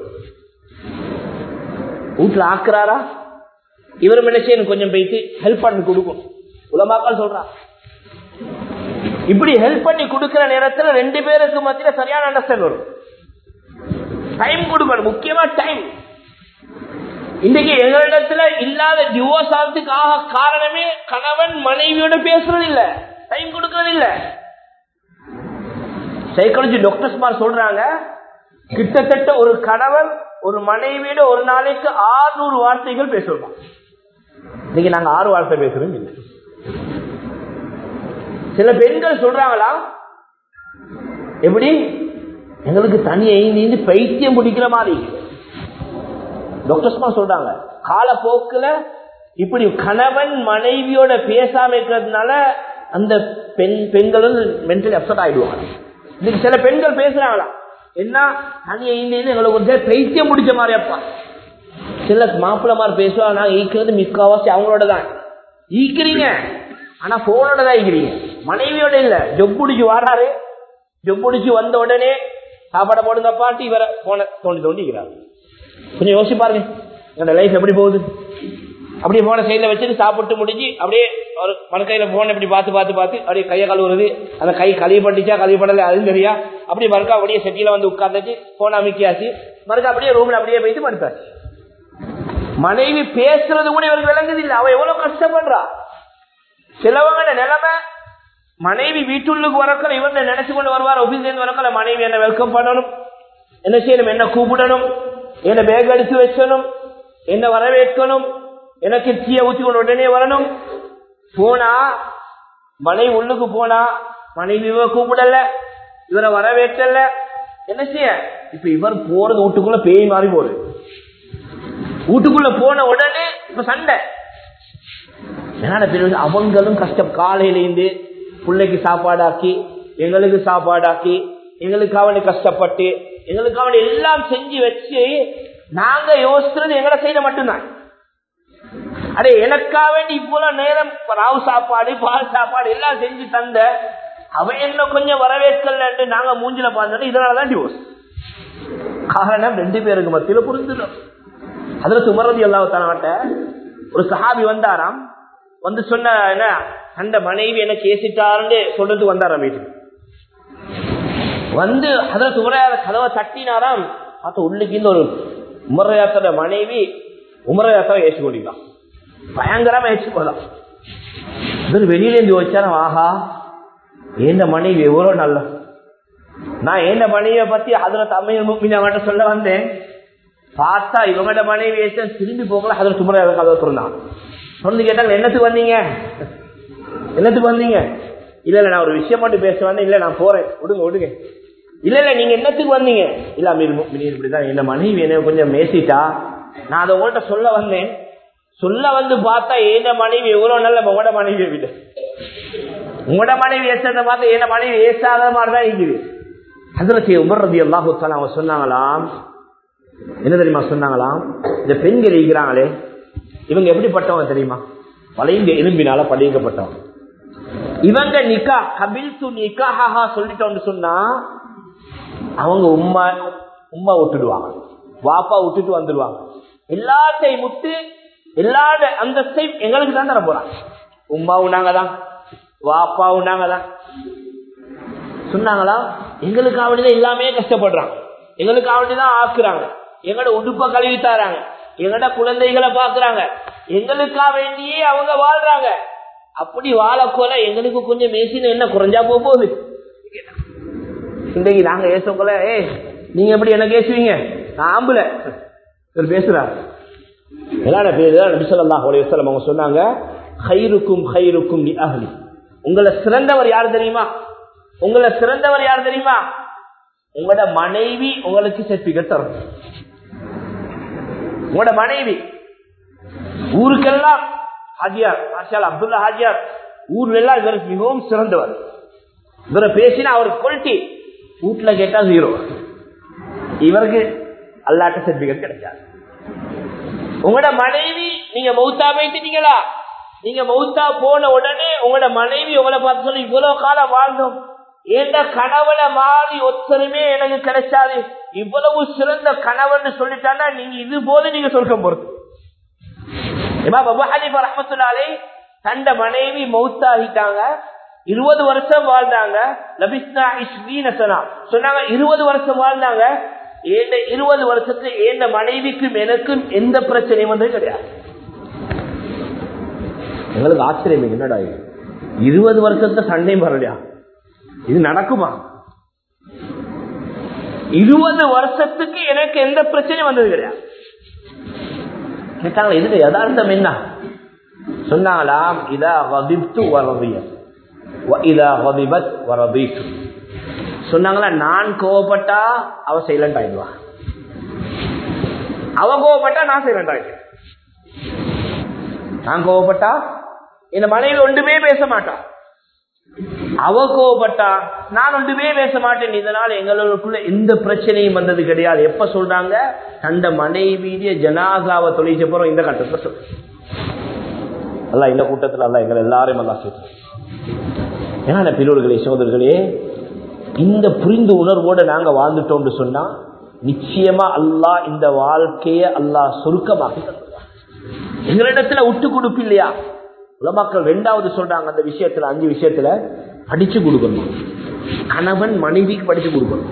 வீட்டுல ஆக்குறாரா இவரும் என்ன செய்யணும் கொஞ்சம் போயிட்டு ஹெல்ப் பண்ணி கொடுக்கும் உலமாக்கள் சொல்றா இப்படி ஹெல்ப் பண்ணி கொடுக்கிற நேரத்துல ரெண்டு பேருக்கு மத்தியில சரியான அண்டர்ஸ்டாண்ட் வரும் டைம் கொடுக்கணும் முக்கியமா டைம் இன்னைக்கு எங்களிடத்துல இல்லாத டிவோர்ஸ் ஆகிறதுக்காக காரணமே கணவன் மனைவியோட பேசுறது இல்ல டைம் கொடுக்கறது இல்ல சைக்காலஜி டாக்டர்ஸ் சொல்றாங்க கிட்டத்தட்ட ஒரு கணவன் ஒரு மனைவியோட ஒரு நாளைக்கு ஆறுநூறு வார்த்தைகள் பேசுவோம் இன்னைக்கு நாங்க ஆறு வார்த்தை பேசுறோம் இல்லை சில பெண்கள் சொல்றாங்களா எப்படி எங்களுக்கு தனியை நீந்து பைத்தியம் பிடிக்கிற மாதிரி டாக்டர்ஸ் சொல்றாங்க காலப்போக்குல இப்படி கணவன் மனைவியோட பேசாம இருக்கிறதுனால அந்த பெண் பெண்கள் வந்து மென்டலி அப்செட் ஆயிடுவாங்க இன்னைக்கு சில பெண்கள் பேசுறாங்களா என்ன தனியை எங்களுக்கு ஒரு பைத்தியம் பிடிச்ச மாதிரி அப்பா சில மாப்பிள்ள மாதிரி பேசுவாங்க நாங்க ஈக்கிறது மிக்கவாசி அவங்களோட தான் ஈக்கிறீங்க ஆனா போனோட தான் ஈக்கிறீங்க மனைவியோட இல்ல ஜொப்புடிச்சு வாராரு ஜொப்புடிச்சு வந்த உடனே சாப்பாடை போடுங்க பாட்டி இவரை போன தோண்டி தோண்டிக்கிறாரு கொஞ்சம் யோசிச்சு பாருங்க என்னோட லைஃப் எப்படி போகுது அப்படியே போன சைட்ல வச்சுட்டு சாப்பிட்டு முடிஞ்சு அப்படியே ஒரு மறுக்கையில போன இப்படி பார்த்து பார்த்து பார்த்து அப்படியே கையை கழுவுறது அந்த கை கழுவி பட்டுச்சா கழுவி படல அதுவும் தெரியா அப்படியே மறுக்கா அப்படியே செட்டியில வந்து உட்கார்ந்துச்சு போன அமைக்கியாச்சு மறுக்கா அப்படியே ரூம்ல அப்படியே போயிட்டு மறுத்தாச்சு மனைவி பேசுறது கூட இவருக்கு விளங்குது இல்லை அவ எவ்வளவு கஷ்டப்படுறா சிலவங்கள நிலைமை மனைவி வீட்டுள்ளுக்கு வரக்கல இவன் நினைச்சு கொண்டு வருவார் ஆபீஸ்ல இருந்து வரக்கல மனைவி என்ன வெல்கம் பண்ணணும் என்ன செய்யணும் என்ன கூப்பிடணும் என்ன பேக் அடிச்சு வச்சணும் என்ன வரவேற்கணும் எனக்கு டீய ஊத்தி கொண்டு உடனே வரணும் போனா மனைவி உள்ளுக்கு போனா மனைவி இவ கூப்பிடல இவரை வரவேற்றல என்ன செய்ய இப்ப இவர் போறது வீட்டுக்குள்ள பேய் மாறி போகுது வீட்டுக்குள்ள போன உடனே இப்ப சண்டை என்னடா பெரிய அவங்களும் கஷ்டம் காலையிலேருந்து பிள்ளைக்கு சாப்பாடாக்கி எங்களுக்கு சாப்பாடாக்கி எங்களுக்கு அவனை கஷ்டப்பட்டு எங்களுக்கு அவனை எல்லாம் செஞ்சு வச்சு நாங்க யோசிக்கிறது எங்களை செய்த மட்டும்தான் அடே எனக்கா வேண்டி இவ்வளவு நேரம் ராவு சாப்பாடு பால் சாப்பாடு எல்லாம் செஞ்சு தந்த அவன் என்ன கொஞ்சம் வரவேற்கல நாங்க மூஞ்சில பார்த்தோம் இதனாலதான் டிவோர்ஸ் காரணம் ரெண்டு பேருக்கு மத்தியில புரிஞ்சிடும் அதுல சுமரதி அல்லாவத்தான ஒரு சஹாபி வந்தாராம் வந்து சொன்ன என்ன அந்த மனைவி என்ன கேசிட்டாருன்னு சொல்றதுக்கு வந்தாராம் வீட்டுக்கு வந்து அதுல சுமரையாத கதவை தட்டினாராம் பார்த்த உள்ளுக்கு இந்த ஒரு உமரையாத்தோட மனைவி உமரையாத்தாவை ஏசி கொண்டிருக்கான் பயங்கரமா ஏசி போலாம் இவர் வெளியில இருந்து வச்சாராம் ஆஹா ஏந்த மனைவி எவ்வளவு நல்ல நான் ஏந்த மனைவியை பத்தி அதுல தமிழ் முக்கிய சொல்ல வந்தேன் பார்த்தா இவங்களோட மனைவி ஏச திரும்பி போகல அதுல சுமரையாத கதவை திறந்தான் வந்து கேட்டாங்க என்னத்துக்கு வந்தீங்க என்னத்துக்கு வந்தீங்க இல்ல இல்ல நான் ஒரு விஷயம் மட்டும் பேச வந்தேன் இல்ல நான் போறேன் விடுங்க விடுங்க இல்ல இல்ல நீங்க என்னத்துக்கு வந்தீங்க இல்ல அமீர் முக்மினீன் இப்படிதான் என்ன மனைவி என்ன கொஞ்சம் மேசிட்டா நான் அதை உங்கள்கிட்ட சொல்ல வந்தேன் சொல்ல வந்து பார்த்தா என்ன மனைவி எவ்வளவு நல்ல உங்களோட மனைவியை விட உங்களோட மனைவி ஏசத்தை பார்த்தா என்ன மனைவி ஏசாத மாதிரிதான் இருக்குது அதுல உமர்றது எல்லாஹுத்தாலும் அவங்க சொன்னாங்களாம் என்ன தெரியுமா சொன்னாங்களாம் இந்த பெண்கள் இருக்கிறாங்களே இவங்க எப்படிப்பட்டவங்க தெரியுமா வளைந்த எலும்பினால படிக்கப்பட்டவங்க இவங்க நிக்கா கபில் து நிக்காஹா சொல்லிட்டோம்னு சொன்னா அவங்க உம்மா உம்மா விட்டுடுவாங்க வாப்பா விட்டுட்டு வந்துடுவாங்க எல்லாத்தையும் முட்டு எல்லா அந்தஸ்தையும் எங்களுக்கு தான் தர போறாங்க உம்மாவும் நாங்க தான் வாப்பாவும் நாங்க தான் சொன்னாங்களா எங்களுக்கு அவனிதான் எல்லாமே கஷ்டப்படுறாங்க எங்களுக்கு அவனிதான் ஆக்குறாங்க எங்களோட உடுப்ப கழுவி தராங்க எங்களோட குழந்தைகளை பாக்குறாங்க எங்களுக்கா வேண்டியே அவங்க வாழ்றாங்க அப்படி வாழக்கோல எங்களுக்கு கொஞ்சம் மேசின என்ன குறைஞ்சா போக போகுது இன்றைக்கு நாங்க ஏசக்கோல ஏ நீங்க எப்படி என்ன பேசுவீங்க நான் ஆம்புல இவர் பேசுறாரு என்னோட பேரு நபி ஸல்லல்லாஹு அலைஹி வஸல்லம் அவங்க சொன்னாங்க ஹைருக்கும் ஹைருக்கும் லி அஹ்லி உங்களை சிறந்தவர் யார் தெரியுமா உங்களை சிறந்தவர் யார் தெரியுமா உங்களோட மனைவி உங்களுக்கு சர்டிபிகேட் தரும் உங்களோட மனைவி ஊருக்கெல்லாம் ஹாஜியார் மாஷால் அப்துல்லா ஹாஜியார் ஊர்ல எல்லாம் இவர் மிகவும் சிறந்தவர் இவரை பேசினா அவர் குவாலிட்டி வீட்டுல கேட்டா ஜீரோ இவருக்கு அல்லாட்ட சர்டிபிகேட் கிடைக்காது உங்களோட மனைவி நீங்க மௌத்தா போயிட்டீங்களா நீங்க மௌத்தா போன உடனே உங்களோட மனைவி உங்களை பார்த்து சொல்லி இவ்வளவு காலம் வாழ்ந்தோம் எந்த கணவன மாறி ஒத்தருமே எனக்கு கிடைச்சாது இவ்வளவு சிறந்த கணவன் சொல்லிட்டானா நீங்க இது போல நீங்க சொல்ல போறது இமாம் அபு ஹனீஃபா ரஹ்மத்துல்லாஹி தந்த மனைவி மௌத்தாகிட்டாங்க இருபது வருஷம் வாழ்ந்தாங்க லபிஸ்னா இஸ்வீன சனா சொன்னாங்க இருபது வருஷம் வாழ்ந்தாங்க ஏண்ட இருபது வருஷத்துக்கு ஏண்ட மனைவிக்கும் எனக்கும் எந்த பிரச்சனையும் வந்து கிடையாது எங்களுக்கு ஆச்சரியம் என்னடா இது இருபது வருஷத்துல சண்டையும் வரலையா இது நடக்குமா இருபது வருஷத்துக்கு எனக்கு எந்த பிரச்சனையும் வந்தது கிடையாது கேட்டாங்க இதுல யதார்த்தம் என்ன சொன்னாங்களாம் இதா வதிப்து வரதிய இதா வதிபத் வரதீத்து சொன்னாங்களா நான் கோவப்பட்டா அவ சைலண்ட் ஆயிடுவா அவ கோவப்பட்டா நான் சைலண்ட் ஆயிடுவேன் நான் கோவப்பட்டா இந்த மனைவி ஒன்றுமே பேச மாட்டான் அவ கோவப்பட்டா நான் ஒன்றுமே பேச மாட்டேன் இதனால எங்களுக்குள்ள எந்த பிரச்சனையும் வந்தது கிடையாது எப்ப சொல்றாங்க தந்த மனைவிய ஜனாசாவை தொழிச்ச போறோம் இந்த கட்டத்துல சொல்ற அல்ல இந்த கூட்டத்துல அல்ல எங்களை எல்லாரையும் அல்லா சேர்த்து ஏன்னா பிரிவுகளே சோதர்களே இந்த புரிந்து உணர்வோட நாங்க வாழ்ந்துட்டோம்னு சொன்னா நிச்சயமா அல்லாஹ் இந்த வாழ்க்கைய அல்லாஹ் சுருக்கமாக்கி தந்துடுவான் எங்களிடத்துல விட்டு கொடுப்பு இல்லையா உலமாக்கள் ரெண்டாவது சொல்றாங்க அந்த விஷயத்துல அஞ்சு விஷயத்துல படிச்சு கொடுக்கணும் கணவன் மனைவிக்கு படிச்சு கொடுக்கணும்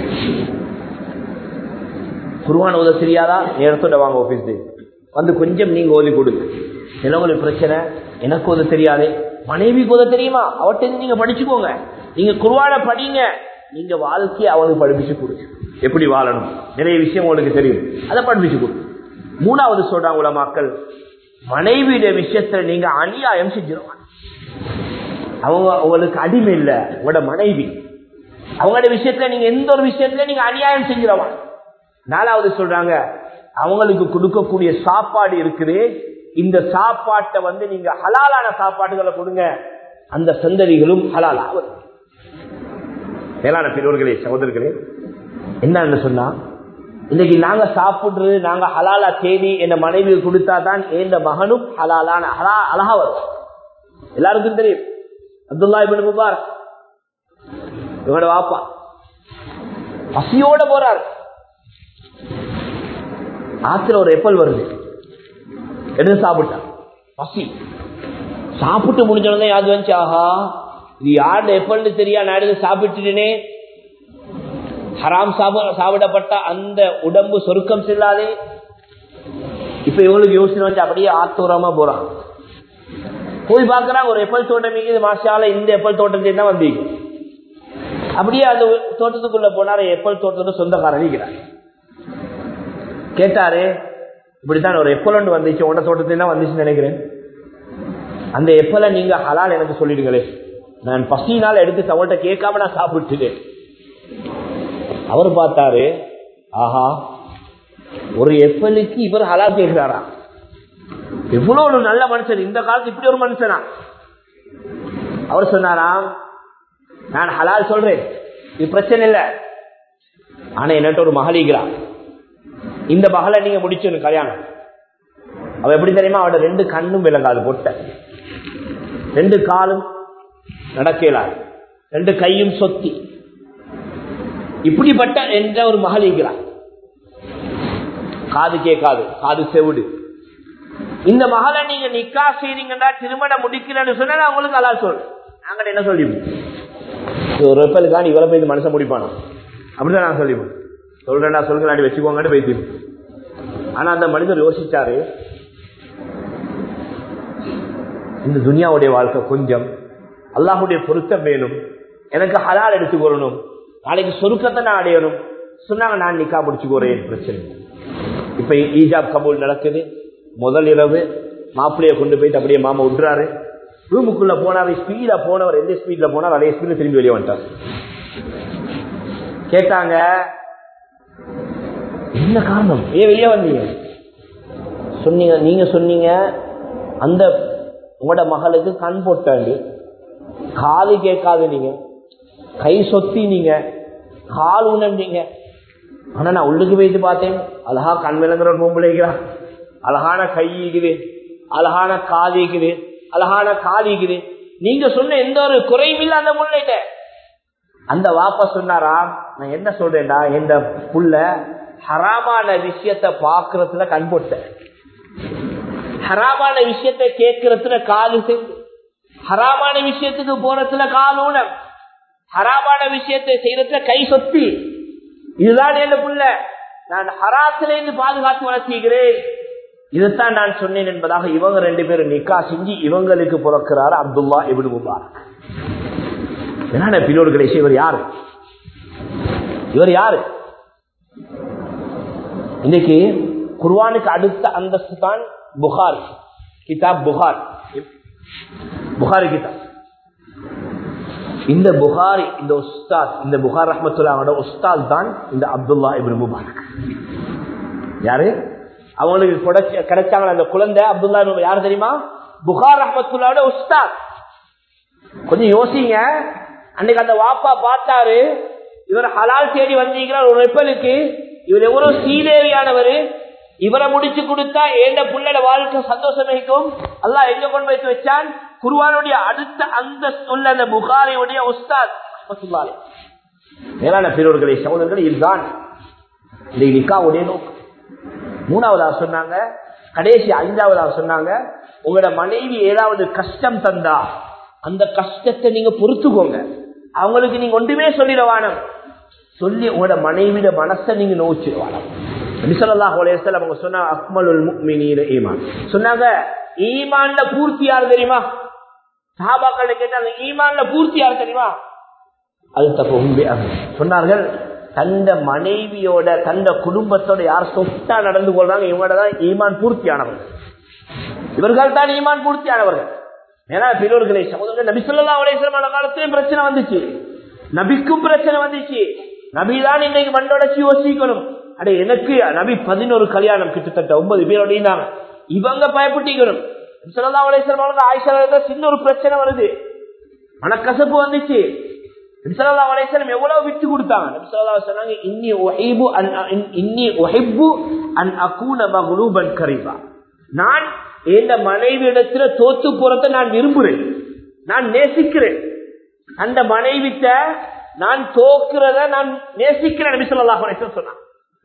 குருவான ஓத தெரியாதா நேரத்தோட வாங்க ஆபீஸ் வந்து கொஞ்சம் நீங்க ஓதி கொடுங்க என்ன உங்களுக்கு பிரச்சனை எனக்கு ஓத தெரியாது மனைவிக்கு ஓத தெரியுமா அவர்கிட்ட நீங்க படிச்சுக்கோங்க நீங்க குருவான படிங்க நீங்க வாழ்க்கையை அவனுக்கு படிப்பிச்சு கொடுங்க எப்படி வாழணும் நிறைய விஷயம் உங்களுக்கு தெரியும் அதை படிப்பிச்சு கொடுங்க மூணாவது சொல்றாங்க உலமாக்கள் மனைவியுடைய விஷயத்துல நீங்க அநியாயம் செஞ்சிருவாங்க அவங்க உங்களுக்கு அடிமை இல்ல உங்களோட மனைவி அவங்களோட விஷயத்துல நீங்க எந்த ஒரு விஷயத்துல நீங்க அநியாயம் செஞ்சிருவாங்க நாலாவது சொல்றாங்க அவங்களுக்கு கொடுக்கக்கூடிய சாப்பாடு இருக்குது இந்த சாப்பாட்டை வந்து நீங்க ஹலாலான சாப்பாடுகளை கொடுங்க அந்த சந்ததிகளும் ஹலாலாவது மேலான பெரியவர்களே சகோதரர்களே என்னன்னு சொன்னா இன்னைக்கு நாங்க சாப்பிடுறது நாங்க ஹலாலா தேடி என் மனைவி கொடுத்தா தான் என் மகனும் ஹலாலான ஹலா அழகா வரும் எல்லாருக்கும் தெரியும் அப்துல்லா இபின் முபார் இவனோட வாப்பா பசியோட போறார் ஆத்துல ஒரு எப்பல் வருது எடுத்து சாப்பிட்டான் பசி சாப்பிட்டு முடிஞ்சோடனே யாது வந்துச்சு ஆஹா இது யாரு எப்பல்னு தெரியா நான் எடுத்து சாப்பிட்டுட்டேனே ஹராம் சாப்பிடப்பட்ட அந்த உடம்பு சொருக்கம் செல்லாதே இப்ப இவங்களுக்கு யோசனை வந்து அப்படியே ஆத்தோரமா போறான் போய் பாக்குறாங்க ஒரு எப்பல் தோட்டம் இது மாசால இந்த எப்பல் தோட்டத்தை தான் வந்தீங்க அப்படியே அந்த தோட்டத்துக்குள்ள போனாரு எப்பல் தோட்டத்தோட சொந்தக்காரன் இருக்கிறார் கேட்டாரு இப்படித்தான் ஒரு எப்பல் ஒன்று வந்துச்சு உட தோட்டத்தை தான் வந்துச்சுன்னு நினைக்கிறேன் அந்த எப்பலை நீங்க ஹலால் எனக்கு சொல்லிடுங்களே நான் பசினால எடுத்து அவள்கிட்ட கேட்காம நான் சாப்பிட்டுட்டேன் அவர் பார்த்தாரு ஆஹா ஒரு எப்பலுக்கு இவர் ஹலால் கேட்கிறாரா எவ்வளவு ஒரு நல்ல மனுஷன் இந்த காலத்து இப்படி ஒரு மனுஷனா அவர் சொன்னாராம் நான் ஹலால் சொல்றேன் இது பிரச்சனை இல்ல ஆனா என்னட்ட ஒரு மகளிக்கிறான் இந்த மகளை நீங்க முடிச்சு கல்யாணம் அவ எப்படி தெரியுமா அவட ரெண்டு கண்ணும் விளங்காது பொட்ட ரெண்டு காலும் நடக்கலாது ரெண்டு கையும் சொத்தி இப்படிப்பட்ட என்ற ஒரு மகள் இருக்கிறார் காது கேட்காது காது செவிடு இந்த மகளை நீங்க நிக்கா செய்றீங்கன்னா திருமணம் முடிக்கிறேன்னு சொன்னா உங்களுக்கு அலா சொல் நாங்க என்ன சொல்லிப்போம் ஒரு வெப்பலுக்கான இவ்வளவு போய் மனுஷன் முடிப்பானோ அப்படிதான் நான் சொல்லிப்போம் சொல்றேன்டா சொல்கிறாடி வச்சுக்கோங்கன்னு பேசிப்போம் ஆனா அந்த மனிதர் யோசிச்சாரு இந்த துனியாவுடைய வாழ்க்கை கொஞ்சம் அல்லாஹுடைய பொருத்தம் வேணும் எனக்கு ஹலால் எடுத்துக்கொள்ளணும் நாளைக்கு சொருக்கத்தை நான் அடையணும் சொன்னாங்க நான் நிக்கா முடிச்சுக்கோறேன் பிரச்சனை இப்ப ஈஜாப் கபூல் நடக்குது முதல் இரவு மாப்பிள்ளைய கொண்டு போயிட்டு அப்படியே மாமா விட்டுறாரு ரூமுக்குள்ள போனாரு ஸ்பீடா போனவர் எந்த ஸ்பீட்ல போனார் அதே ஸ்பீட்ல திரும்பி வெளியே வந்துட்டார் கேட்டாங்க என்ன காரணம் ஏன் வெளியே வந்தீங்க சொன்னீங்க நீங்க சொன்னீங்க அந்த உங்களோட மகளுக்கு கண் போட்டாண்டு காது கேட்காது நீங்க கை சொத்தி நீங்க கால் உணர்ந்தீங்க ஆனா நான் உள்ளுக்கு போயிட்டு பார்த்தேன் அழகா கண் விளங்குற பொம்பளைக்கிறா அழகான கை இருக்குது அழகான காது இருக்குது அழகான காது இருக்குது நீங்க சொன்ன எந்த ஒரு குறையும் இல்ல அந்த முள்ளைட்ட அந்த வாப்பா சொன்னாரா நான் என்ன சொல்றேன்டா இந்த புள்ள ஹராமான விஷயத்த பாக்குறதுல கண் போட்டேன் ஹராமான விஷயத்தை கேட்கறதுல காலு செஞ்சு ஹராமான விஷயத்துக்கு போறதுல கால் ஊனம் ஹராமான விஷயத்தை செய்யறதுல கை சொத்தி இதுதான் என்ன புள்ள நான் ஹராத்தில இருந்து பாதுகாத்து வளர்த்திக்கிறேன் இதுதான் நான் சொன்னேன் என்பதாக இவங்க ரெண்டு பேரும் நிக்கா செஞ்சு இவங்களுக்கு பிறக்கிறார் அப்துல்லா இபின் முபாரக் என்ன பின்னோடுகளை இவர் யாரு இவர் யாரு இன்னைக்கு குர்வானுக்கு அடுத்த அந்தஸ்து தான் புகார் கிதாப் புகார் புகாரி கிதாப் இந்த புகாரி இந்த உஸ்தாத் இந்த புகார் ரஹமத்துல்லாவோட உஸ்தாத் தான் இந்த அப்துல்லா இபின் முபாரக் யாரு அவங்களுக்கு கிடைச்ச- கிடைச்சாங்க அந்த குழந்தை அப்துல்லா இப்னு யாரு தெரியுமா புகார் ரஹமத்துல்லாவோட உஸ்தாத் கொஞ்சம் யோசிங்க அன்னைக்கு அந்த வாப்பா பார்த்தாரு இவர் ஹலால் தேடி வந்தீங்கிறார் ஒரு ரெப்பலுக்கு இவர் எவ்வளவு சீதேவியானவர் இவரை முடிச்சு கொடுத்தா ஏண்ட புள்ளட வாழ்க்கை சந்தோஷமிக்கும் அல்லாஹ் எங்க கொண்டு வைத்து வச்சான் குருவானுடைய அடுத்த அந்த உள்ள அந்த புகாரியுடைய உஸ்தாத் ரஹ்மத்துல்லாஹி. மேலான பெரியவர்களை சகோதரர்கள் இதுதான் இந்த நிக்காவுடைய நோக்கம் மூணாவதா சொன்னாங்க கடைசி ஐந்தாவதா சொன்னாங்க உங்களோட மனைவி ஏதாவது கஷ்டம் தந்தா அந்த கஷ்டத்தை நீங்க பொறுத்துக்கோங்க அவங்களுக்கு நீங்க ஒன்றுமே சொல்லிடவானம் சொல்லி உங்களோட மனைவியோட மனசை நீங்க நோச்சிடுவானம் நபிசல்லாஹு அலைஹி வஸல்லம் அவங்க சொன்னாங்க அக்மலுல் முஃமினீன ஈமான் சொன்னாங்க ஈமான்ல பூர்த்தி யார் தெரியுமா சஹாபாக்கள் கேட்டாங்க ஈமான்ல பூர்த்தி யார் தெரியுமா அது தப்பு சொன்னார்கள் தந்த மனைவியோட தந்த குடும்பத்தோட யார் சொத்தா நடந்து கொள்றாங்க இவங்களோட தான் ஈமான் பூர்த்தியானவர்கள் இவர்கள் தான் ஈமான் பூர்த்தியானவர்கள் ஏன்னா பெரியோர்களை சகோதரர்கள் நபி சொல்லா அலேஸ்வரமான காலத்திலும் பிரச்சனை வந்துச்சு நபிக்கும் பிரச்சனை வந்துச்சு நபிதான் இன்னைக்கு மண்டோடச்சு யோசிக்கணும் அட எனக்கு நபி பதினோரு கல்யாணம் கிட்டத்தட்ட ஒன்பது பேரோட இருந்தாங்க இவங்க பயப்பட்டிக்கணும் சொல்லா அலேஸ்வரமான ஆயிஷா சின்ன ஒரு பிரச்சனை வருது மனக்கசப்பு வந்துச்சு நபிசல்லா அலைஹிஸ்ஸலாம் எவ்வளவு விட்டு கொடுத்தாங்க நபிசல்லா சொன்னாங்க இன்னி உஹிபு அன் இன்னி உஹிப்பு அன் அகூன மக்லூபன் கரீபா நான் என் மனைவி இடத்துல தோத்து போறத நான் விரும்புறேன் நான் நேசிக்கிறேன் அந்த மனைவிட்ட நான் தோக்குறத நான் நேசிக்கிறேன் நபிசல்லா அலைஹிஸ்ஸலாம் சொன்னாங்க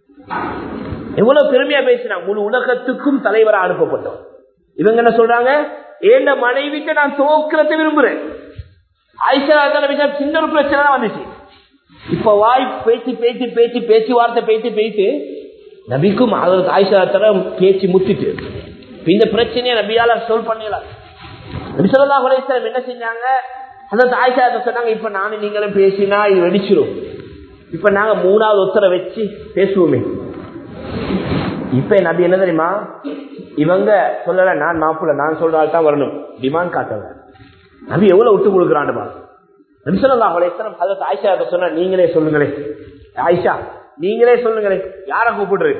எவ்வளவு பெருமையா பேசினா முழு உலகத்துக்கும் தலைவரா அனுப்பப்பட்டோம் இவங்க என்ன சொல்றாங்க என் மனைவிட்ட நான் தோக்குறத விரும்புறேன் ஆயிஷா விஷயம் சின்ன ஒரு பிரச்சனை தான் வந்துச்சு இப்ப வாய் பேச்சு பேச்சு பேச்சு பேச்சுவார்த்தை பேச்சு பேச்சு நபிக்கும் அதற்கு ஆயிஷா தரம் பேச்சு முத்திட்டு இப்ப இந்த பிரச்சனையை நபியால சொல் பண்ணலாம் நபி சொல்லா அலையம் என்ன செஞ்சாங்க அதற்கு ஆயிஷா சொன்னாங்க இப்ப நானும் நீங்களும் பேசினா இது வெடிச்சிரும் இப்ப நாங்க மூணாவது ஒத்தரை வச்சு பேசுவோமே இப்ப நபி என்ன தெரியுமா இவங்க சொல்லல நான் மாப்பிள்ள நான் சொல்ற ஆள் தான் வரணும் டிமாண்ட் காட்டல நபி எவ்வளவு விட்டு கொடுக்குறான்னு பாருங்க நபி சொல்லலாம் அலையம் அதற்கு ஆயிஷா சொன்னா நீங்களே சொல்லுங்களே ஆயிஷா நீங்களே சொல்லுங்களே யார கூப்பிடுறது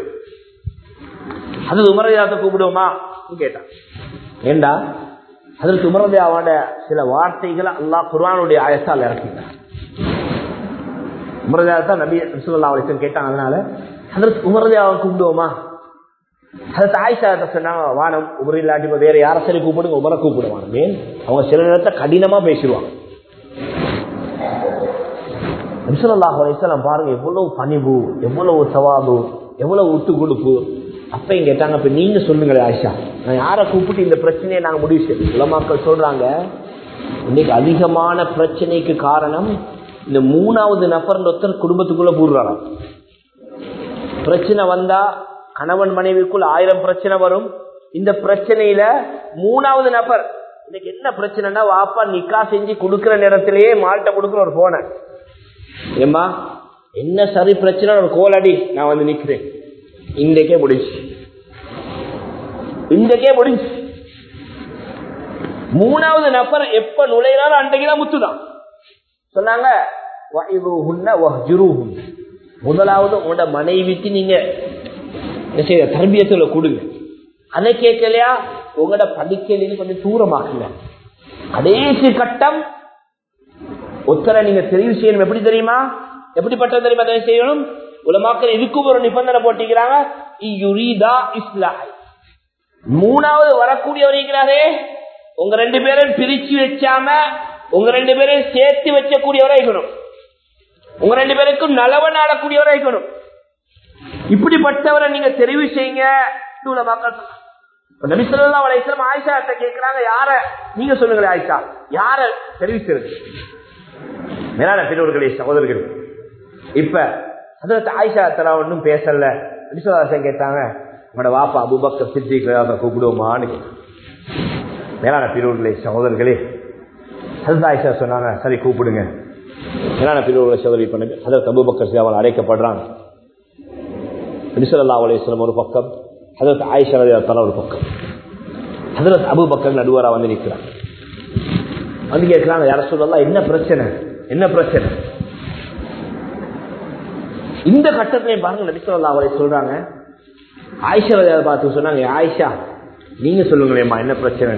அது உமரதியாத்த கூப்பிடுவோமா கேட்டான் ஏண்டா அதற்கு உமரதியாவோட சில வார்த்தைகளை அல்லாஹ் குர்ஆனுடைய ஆயத்தால் இறக்கிட்டான் உமரதியாத்தான் நபி சொல்லா அலையம் கேட்டாங்க அதனால அதற்கு உமரதியாவை கூப்பிடுவோமா அதற்கு ஆயிஷா சொன்னாங்க வானம் உமர் இல்லாட்டி வேற யார சரி கூப்பிடுங்க உமரை கூப்பிடுவாங்க ஏன் அவங்க சில நேரத்தை கடினமா பேசிடுவாங்க நபிசல்லாஹ் பாருங்க எவ்வளவு பணிவு எவ்வளவு சவாபு எவ்வளவு விட்டு கொடுப்பு அப்பையும் கேட்டாங்க அப்ப நீங்க சொல்லுங்களே ஆயிஷா நான் யாரை கூப்பிட்டு இந்த பிரச்சனையை நாங்க முடிவு செய்யும் உலமாக்கள் சொல்றாங்க இன்னைக்கு அதிகமான பிரச்சனைக்கு காரணம் இந்த மூணாவது நபர் ஒருத்தர் குடும்பத்துக்குள்ள பூர்றாங்க பிரச்சனை வந்தா கணவன் மனைவிக்குள் ஆயிரம் பிரச்சனை வரும் இந்த பிரச்சனையில மூணாவது நபர் இன்னைக்கு என்ன பிரச்சனைனா வாப்பா நிக்கா செஞ்சு கொடுக்கிற நேரத்திலேயே மால்ட்ட கொடுக்குற ஒரு போன ஏம்மா என்ன சரி பிரச்சனை ஒரு கோலடி நான் வந்து நிக்கிறேன் இன்றைக்கே முடிஞ்சு இன்றைக்கே முடிஞ்சு மூணாவது நபர் எப்ப நுழையிறாரோ அன்றைக்குதான் முத்துதான் சொன்னாங்க வஹிதுஹுன்ன வஹ்ஜுருஹுன்ன. முதலாவது உங்களோட மனைவிக்கு நீங்க என்ன செய்ய தர்பியத்துல கொடுங்க அதை கேட்கலையா உங்களோட படிக்கையிலிருந்து கொஞ்சம் தூரமாக்குங்க கடைசி கட்டம் ஒத்தரை நீங்க தெரிவு செய்யணும் எப்படி தெரியுமா எப்படிப்பட்ட தெரியுமா அதை செய்யணும் உலமாக்கள் இதுக்கும் ஒரு நிபந்தனை போட்டிக்கிறாங்க இயுரீதா இஸ்லாஹ் மூணாவது வரக்கூடியவர் இருக்கிறாரே உங்க ரெண்டு பேரும் பிரிச்சு வச்சாம உங்க ரெண்டு பேரும் சேர்த்து வச்சக்கூடியவரா இருக்கணும் உங்க ரெண்டு பேருக்கும் நலவ நாடக்கூடியவரா இருக்கணும் இப்படிப்பட்டவரை நீங்க தெரிவு செய்யுங்க இதுல மக்கள் சொன்னாங்க. இப்ப நபி ஸல்லல்லாஹு அலைஹி வஸல்லம் ஆயிஷா கிட்ட கேக்குறாங்க யார நீங்க சொல்லுங்களேன் ஆயிஷா யார தெரிவிக்கிறது மேலான பெரியவர்களே சகோதரர்கள் இப்ப ஹஜரத் ஆயிஷா தலா ஒன்றும் பேசல நபிசுல்லாசன் கேட்டாங்க உங்களோட வாப்பா அபுபக்கர் சித்திக் கூப்பிடுவோமான்னு கேட்டாங்க. மேலான பெரியவர்களே சகோதரர்களே ஹசரத் ஆயிஷா சொன்னாங்க சரி கூப்பிடுங்க மேலான பெரியவர்களை சகோதரி பண்ணுங்க ஹசரத் அபுபக்கர் சேவல் அழைக்கப்படுறாங்க நபிசல்லா அலையம் ஒரு பக்கம் ஹசரத் ஆயிஷா தலா ஒரு பக்கம் ஹசரத் அபுபக்கர் நடுவரா வந்து நிற்கிறாங்க வந்து கேட்கிறாங்க யார சொல்லலாம் என்ன பிரச்சனை என்ன பிரச்சனை இந்த கட்டத்திலையும் பாருங்க நபிசல்லா அவரை சொல்றாங்க ஆயிஷா ரலியல்லாஹு பார்த்து சொன்னாங்க ஆயிஷா நீங்க சொல்லுங்களேம்மா என்ன பிரச்சனை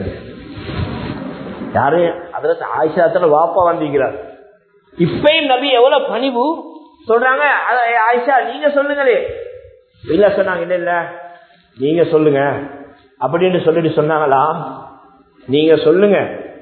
யாரு அதில் ஆயிஷா வாப்பா வந்திருக்கிறார் இப்பயும் நபி எவ்வளவு பணிவு சொல்றாங்க அத- ஏ ஆயிஷா நீங்க சொல்லுங்களே இல்ல சொன்னாங்க இல்ல இல்ல நீங்க சொல்லுங்க அப்படின்னு சொல்லிட்டு சொன்னாங்களா நீங்க சொல்லுங்க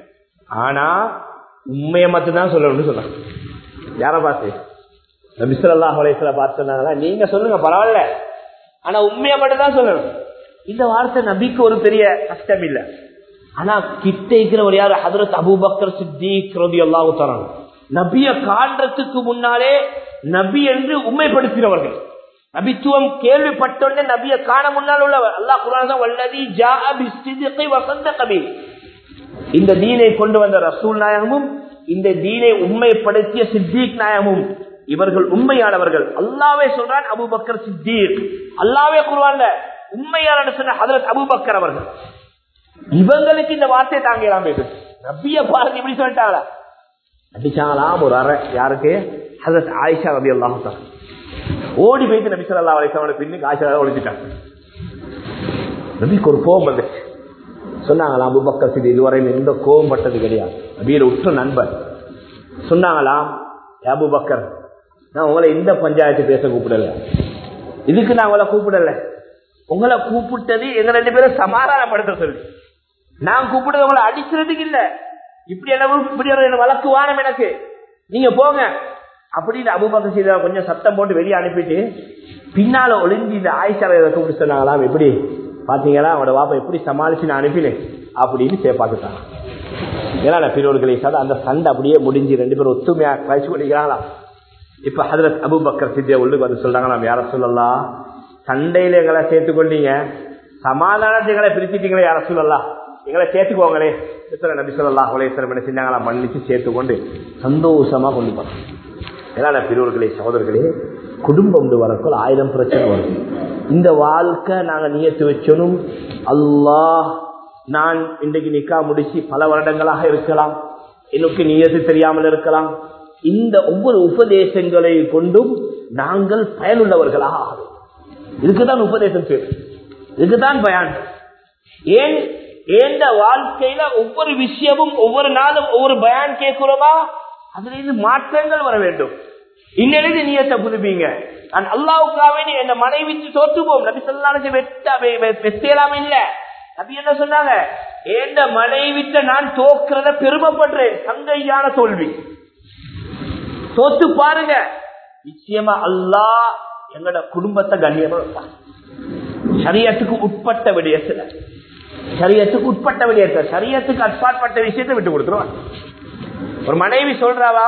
ஆனா உண்மையை மட்டும் தான் சொல்லணும்னு சொன்னாங்க யார பார்த்து நபிசல்லா அலையத்துல பார்த்து சொன்னாங்களா நீங்க சொல்லுங்க பரவாயில்ல ஆனா உண்மையை மட்டும் தான் சொல்லணும் இந்த வார்த்தை நபிக்கு ஒரு பெரிய கஷ்டம் இல்ல ஆனா கிட்ட இருக்கிற ஒரு யாரு ஹதரத் அபூபக்கர் சித்திக் ரதி அல்லாஹு தராங்க நபிய காண்றதுக்கு முன்னாலே நபி என்று உண்மைப்படுத்தினவர்கள் நபித்துவம் கேள்விப்பட்டோன்னே நபிய காண முன்னால் உள்ளவர் அல்லாஹ் குரான் தான் வல்லதி ஜாஅ பிஸ்ஸித்கி வஸத்தக பிஹி. இந்த தீனை கொண்டு வந்த ரசூல் நாயகமும் இந்த தீனை உண்மைப்படுத்திய சித்திக் நாயகமும் இவர்கள் உண்மையானவர்கள் அல்லாவே சொல்றான் அபூபக்கர் சித்திக் அல்லாவே குருவான்ல உண்மையான சொன்ன ஹதரத் அபூபக்கர் அவர்கள் இவங்களுக்கு இந்த வார்த்தை தாங்கலாம் நபிய பாருங்க இப்படி சொல்லிட்டாங்களா அடிச்சாங்களாம் ஒரு அறை யாருக்கு ஹதரத் ஆயிஷா ரபி அல்லாஹ் ஓடி போயிட்டு நபி சொல்லா அலிஸ்லாமோட பின்னுக்கு ஆயிஷா ஒழிச்சிட்டாங்க நபிக்கு ஒரு கோபம் வந்துச்சு சொன்னாங்களாம் அபுபக்கர் சிதி இதுவரையில் எந்த கோபம் பட்டது கிடையாது நபியில உற்ற நண்பர் சொன்னாங்களாம் "ஏ அபூபக்கர் நான் உங்களை இந்த பஞ்சாயத்து பேச கூப்பிடல இதுக்கு நான் உங்களை கூப்பிடல உங்களை கூப்பிட்டது எங்க ரெண்டு பேரும் சமாதானப்படுத்த சொல்லி நான் கூப்பிட்டது உங்களை அடிக்கிறதுக்கு இல்ல இப்படி என்ன இப்படி ஒரு வழக்கு வானம் எனக்கு நீங்க போங்க அப்படின்னு அபுபக்கர் செய்த கொஞ்சம் சத்தம் போட்டு வெளியே அனுப்பிட்டு பின்னால ஒளிஞ்சு இந்த ஆயிஷாவை கூப்பிட்டு சொன்னாங்களாம் எப்படி பாத்தீங்களா அவனோட வாப்பா எப்படி சமாளிச்சு நான் அனுப்பினேன் அப்படின்னு சேப்பாக்குட்டாங்க ஏன்னா பெரியவர்களை சார் அந்த சண்டை அப்படியே முடிஞ்சு ரெண்டு பேரும் ஒத்துமையா கழிச்சு கொண்டிருக்கிறாங்களாம் இப்ப ஹதரத் அபுபக்கர் சித்தியா உள்ளுக்கு வந்து சொல்றாங்க நாம் யார சொல்லலாம் சண்டையில எங்களை சேர்த்து கொண்டீங்க சமாதானத்தை எங்களை பிரிச்சுட்டீங்களே யார சொல்லலாம் எங்களை சேர்த்துக்கோங்களே மிஸ்ர நபி சொல்லா உலகம் என்ன செஞ்சாங்களா மன்னிச்சு சேர்த்து கொண்டு சந்தோஷமா கொண்டு போறாங்க ஏன்னா பெரியவர்களே சகோதரர்களே குடும்பம் வரக்குள் ஆயிரம் பிரச்சனை வரும் இந்த வாழ்க்கை நாங்க நியத்து வச்சனும் அல்லாஹ் நான் இன்றைக்கு நிக்கா முடிச்சு பல வருடங்களாக இருக்கலாம் எனக்கு நியத்து தெரியாமல் இருக்கலாம் இந்த ஒவ்வொரு உபதேசங்களை கொண்டும் நாங்கள் பயனுள்ளவர்களாக ஆகும் இதுக்குதான் உபதேசம் பேர் இதுக்குதான் பயன் ஏன் ஏந்த வாழ்க்கையில ஒவ்வொரு விஷயமும் ஒவ்வொரு நாளும் ஒவ்வொரு பயான் கேட்கிறோமா அதுல இருந்து மாற்றங்கள் வர வேண்டும் இன்னெழுதி நீயத்தை புதுப்பீங்க நான் அல்லாவுக்காவே நீ என்ன மனைவிக்கு தோற்று போம் நபி சொல்லாச்சு வெத்தேலாம இல்ல நபி என்ன சொன்னாங்க ஏண்ட மனைவிட்ட நான் தோக்குறத பெருமைப்படுறேன் சங்கையான தோல்வி தோத்து பாருங்க நிச்சயமா அல்லாஹ் எங்களோட குடும்பத்தை கண்ணியமா வைப்பான் சரியத்துக்கு உட்பட்ட விடயத்துல சரியத்துக்கு உட்பட்ட விடயத்துல சரியத்துக்கு அட்பாட்பட்ட விஷயத்தை விட்டு கொடுத்துருவான் ஒரு மனைவி சொல்றாவா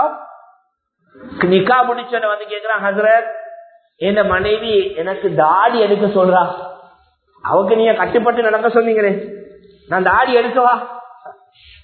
நிக்கா முடிச்சோட வந்து கேக்குறான் ஹசரத் என் மனைவி எனக்கு தாடி எடுக்க சொல்றா அவங்க நீங்க கட்டுப்பட்டு நடக்க சொன்னீங்களே நான் தாடி எடுக்கவா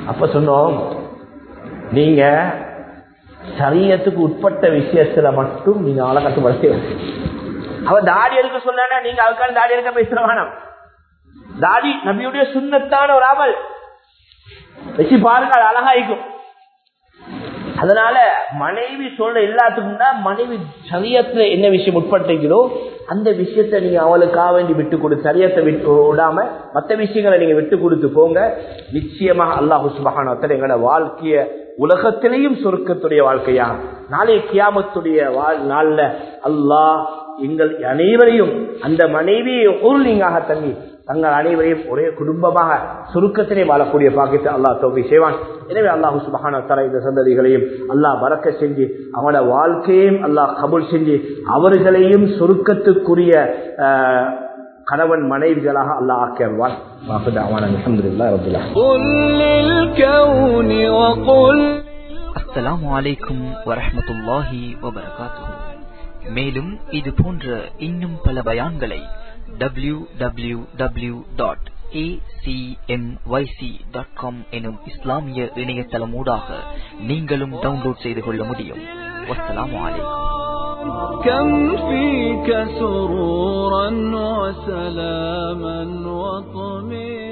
அப்ப சொன்னோம் நீங்க சரியத்துக்கு உட்பட்ட விஷயத்துல மட்டும் நீங்க ஆளை கட்டுப்படுத்த அவ தாடி எடுக்க சொன்னா நீங்க அவருக்கான தாடி எடுக்க பேசுற வேணாம் தாடி நபியுடைய சுண்ணத்தான ஒரு அமல் வச்சு பாருங்க அது அழகா இருக்கும் அதனால மனைவி சொல்ற எல்லாத்துக்கும் தான் மனைவி சரியத்துல என்ன விஷயம் உட்பட்டிருக்கிறோ அந்த விஷயத்த நீங்க அவளுக்காக வேண்டி விட்டு கொடு சரியத்தை விட்டு விடாம மற்ற விஷயங்களை நீங்க விட்டு கொடுத்து போங்க நிச்சயமாக அல்லாஹு சுபகானத்தில் எங்களோட வாழ்க்கைய உலகத்திலேயும் சொருக்கத்துடைய வாழ்க்கையா நாளைய கியாமத்துடைய வாழ் நாள்ல அல்லாஹ் எங்கள் அனைவரையும் அந்த மனைவியை உருளிங்காக தங்கி தங்கள் அனைவரையும் ஒரே குடும்பமாக சுருக்கத்திலே வாழக்கூடிய பாக்கியத்தை அல்லாஹ் தோல்வி செய்வான் எனவே அல்லாஹு சுபகான தர இந்த சந்ததிகளையும் அல்லாஹ் பறக்க செஞ்சு அவனோட வாழ்க்கையையும் அல்லாஹ் கபுல் செஞ்சு அவர்களையும் சுருக்கத்துக்குரிய கணவன் மனைவிகளாக அல்லாஹ் ஆக்கியவான் அஸ்ஸலாமு அலைக்கும் வரஹமத்துல்லாஹி வபரகாத்துஹு மேலும் இது போன்ற இன்னும் பல பயான்களை W W W dot acmyc.com எனும் இஸ்லாமிய இணையதளமூடாக நீங்களும் டவுன்லோட் செய்து கொள்ள முடியும் வஸ்ஸலாமு அலைக்கும் كم فيك سرورا وسلاما وطمئنا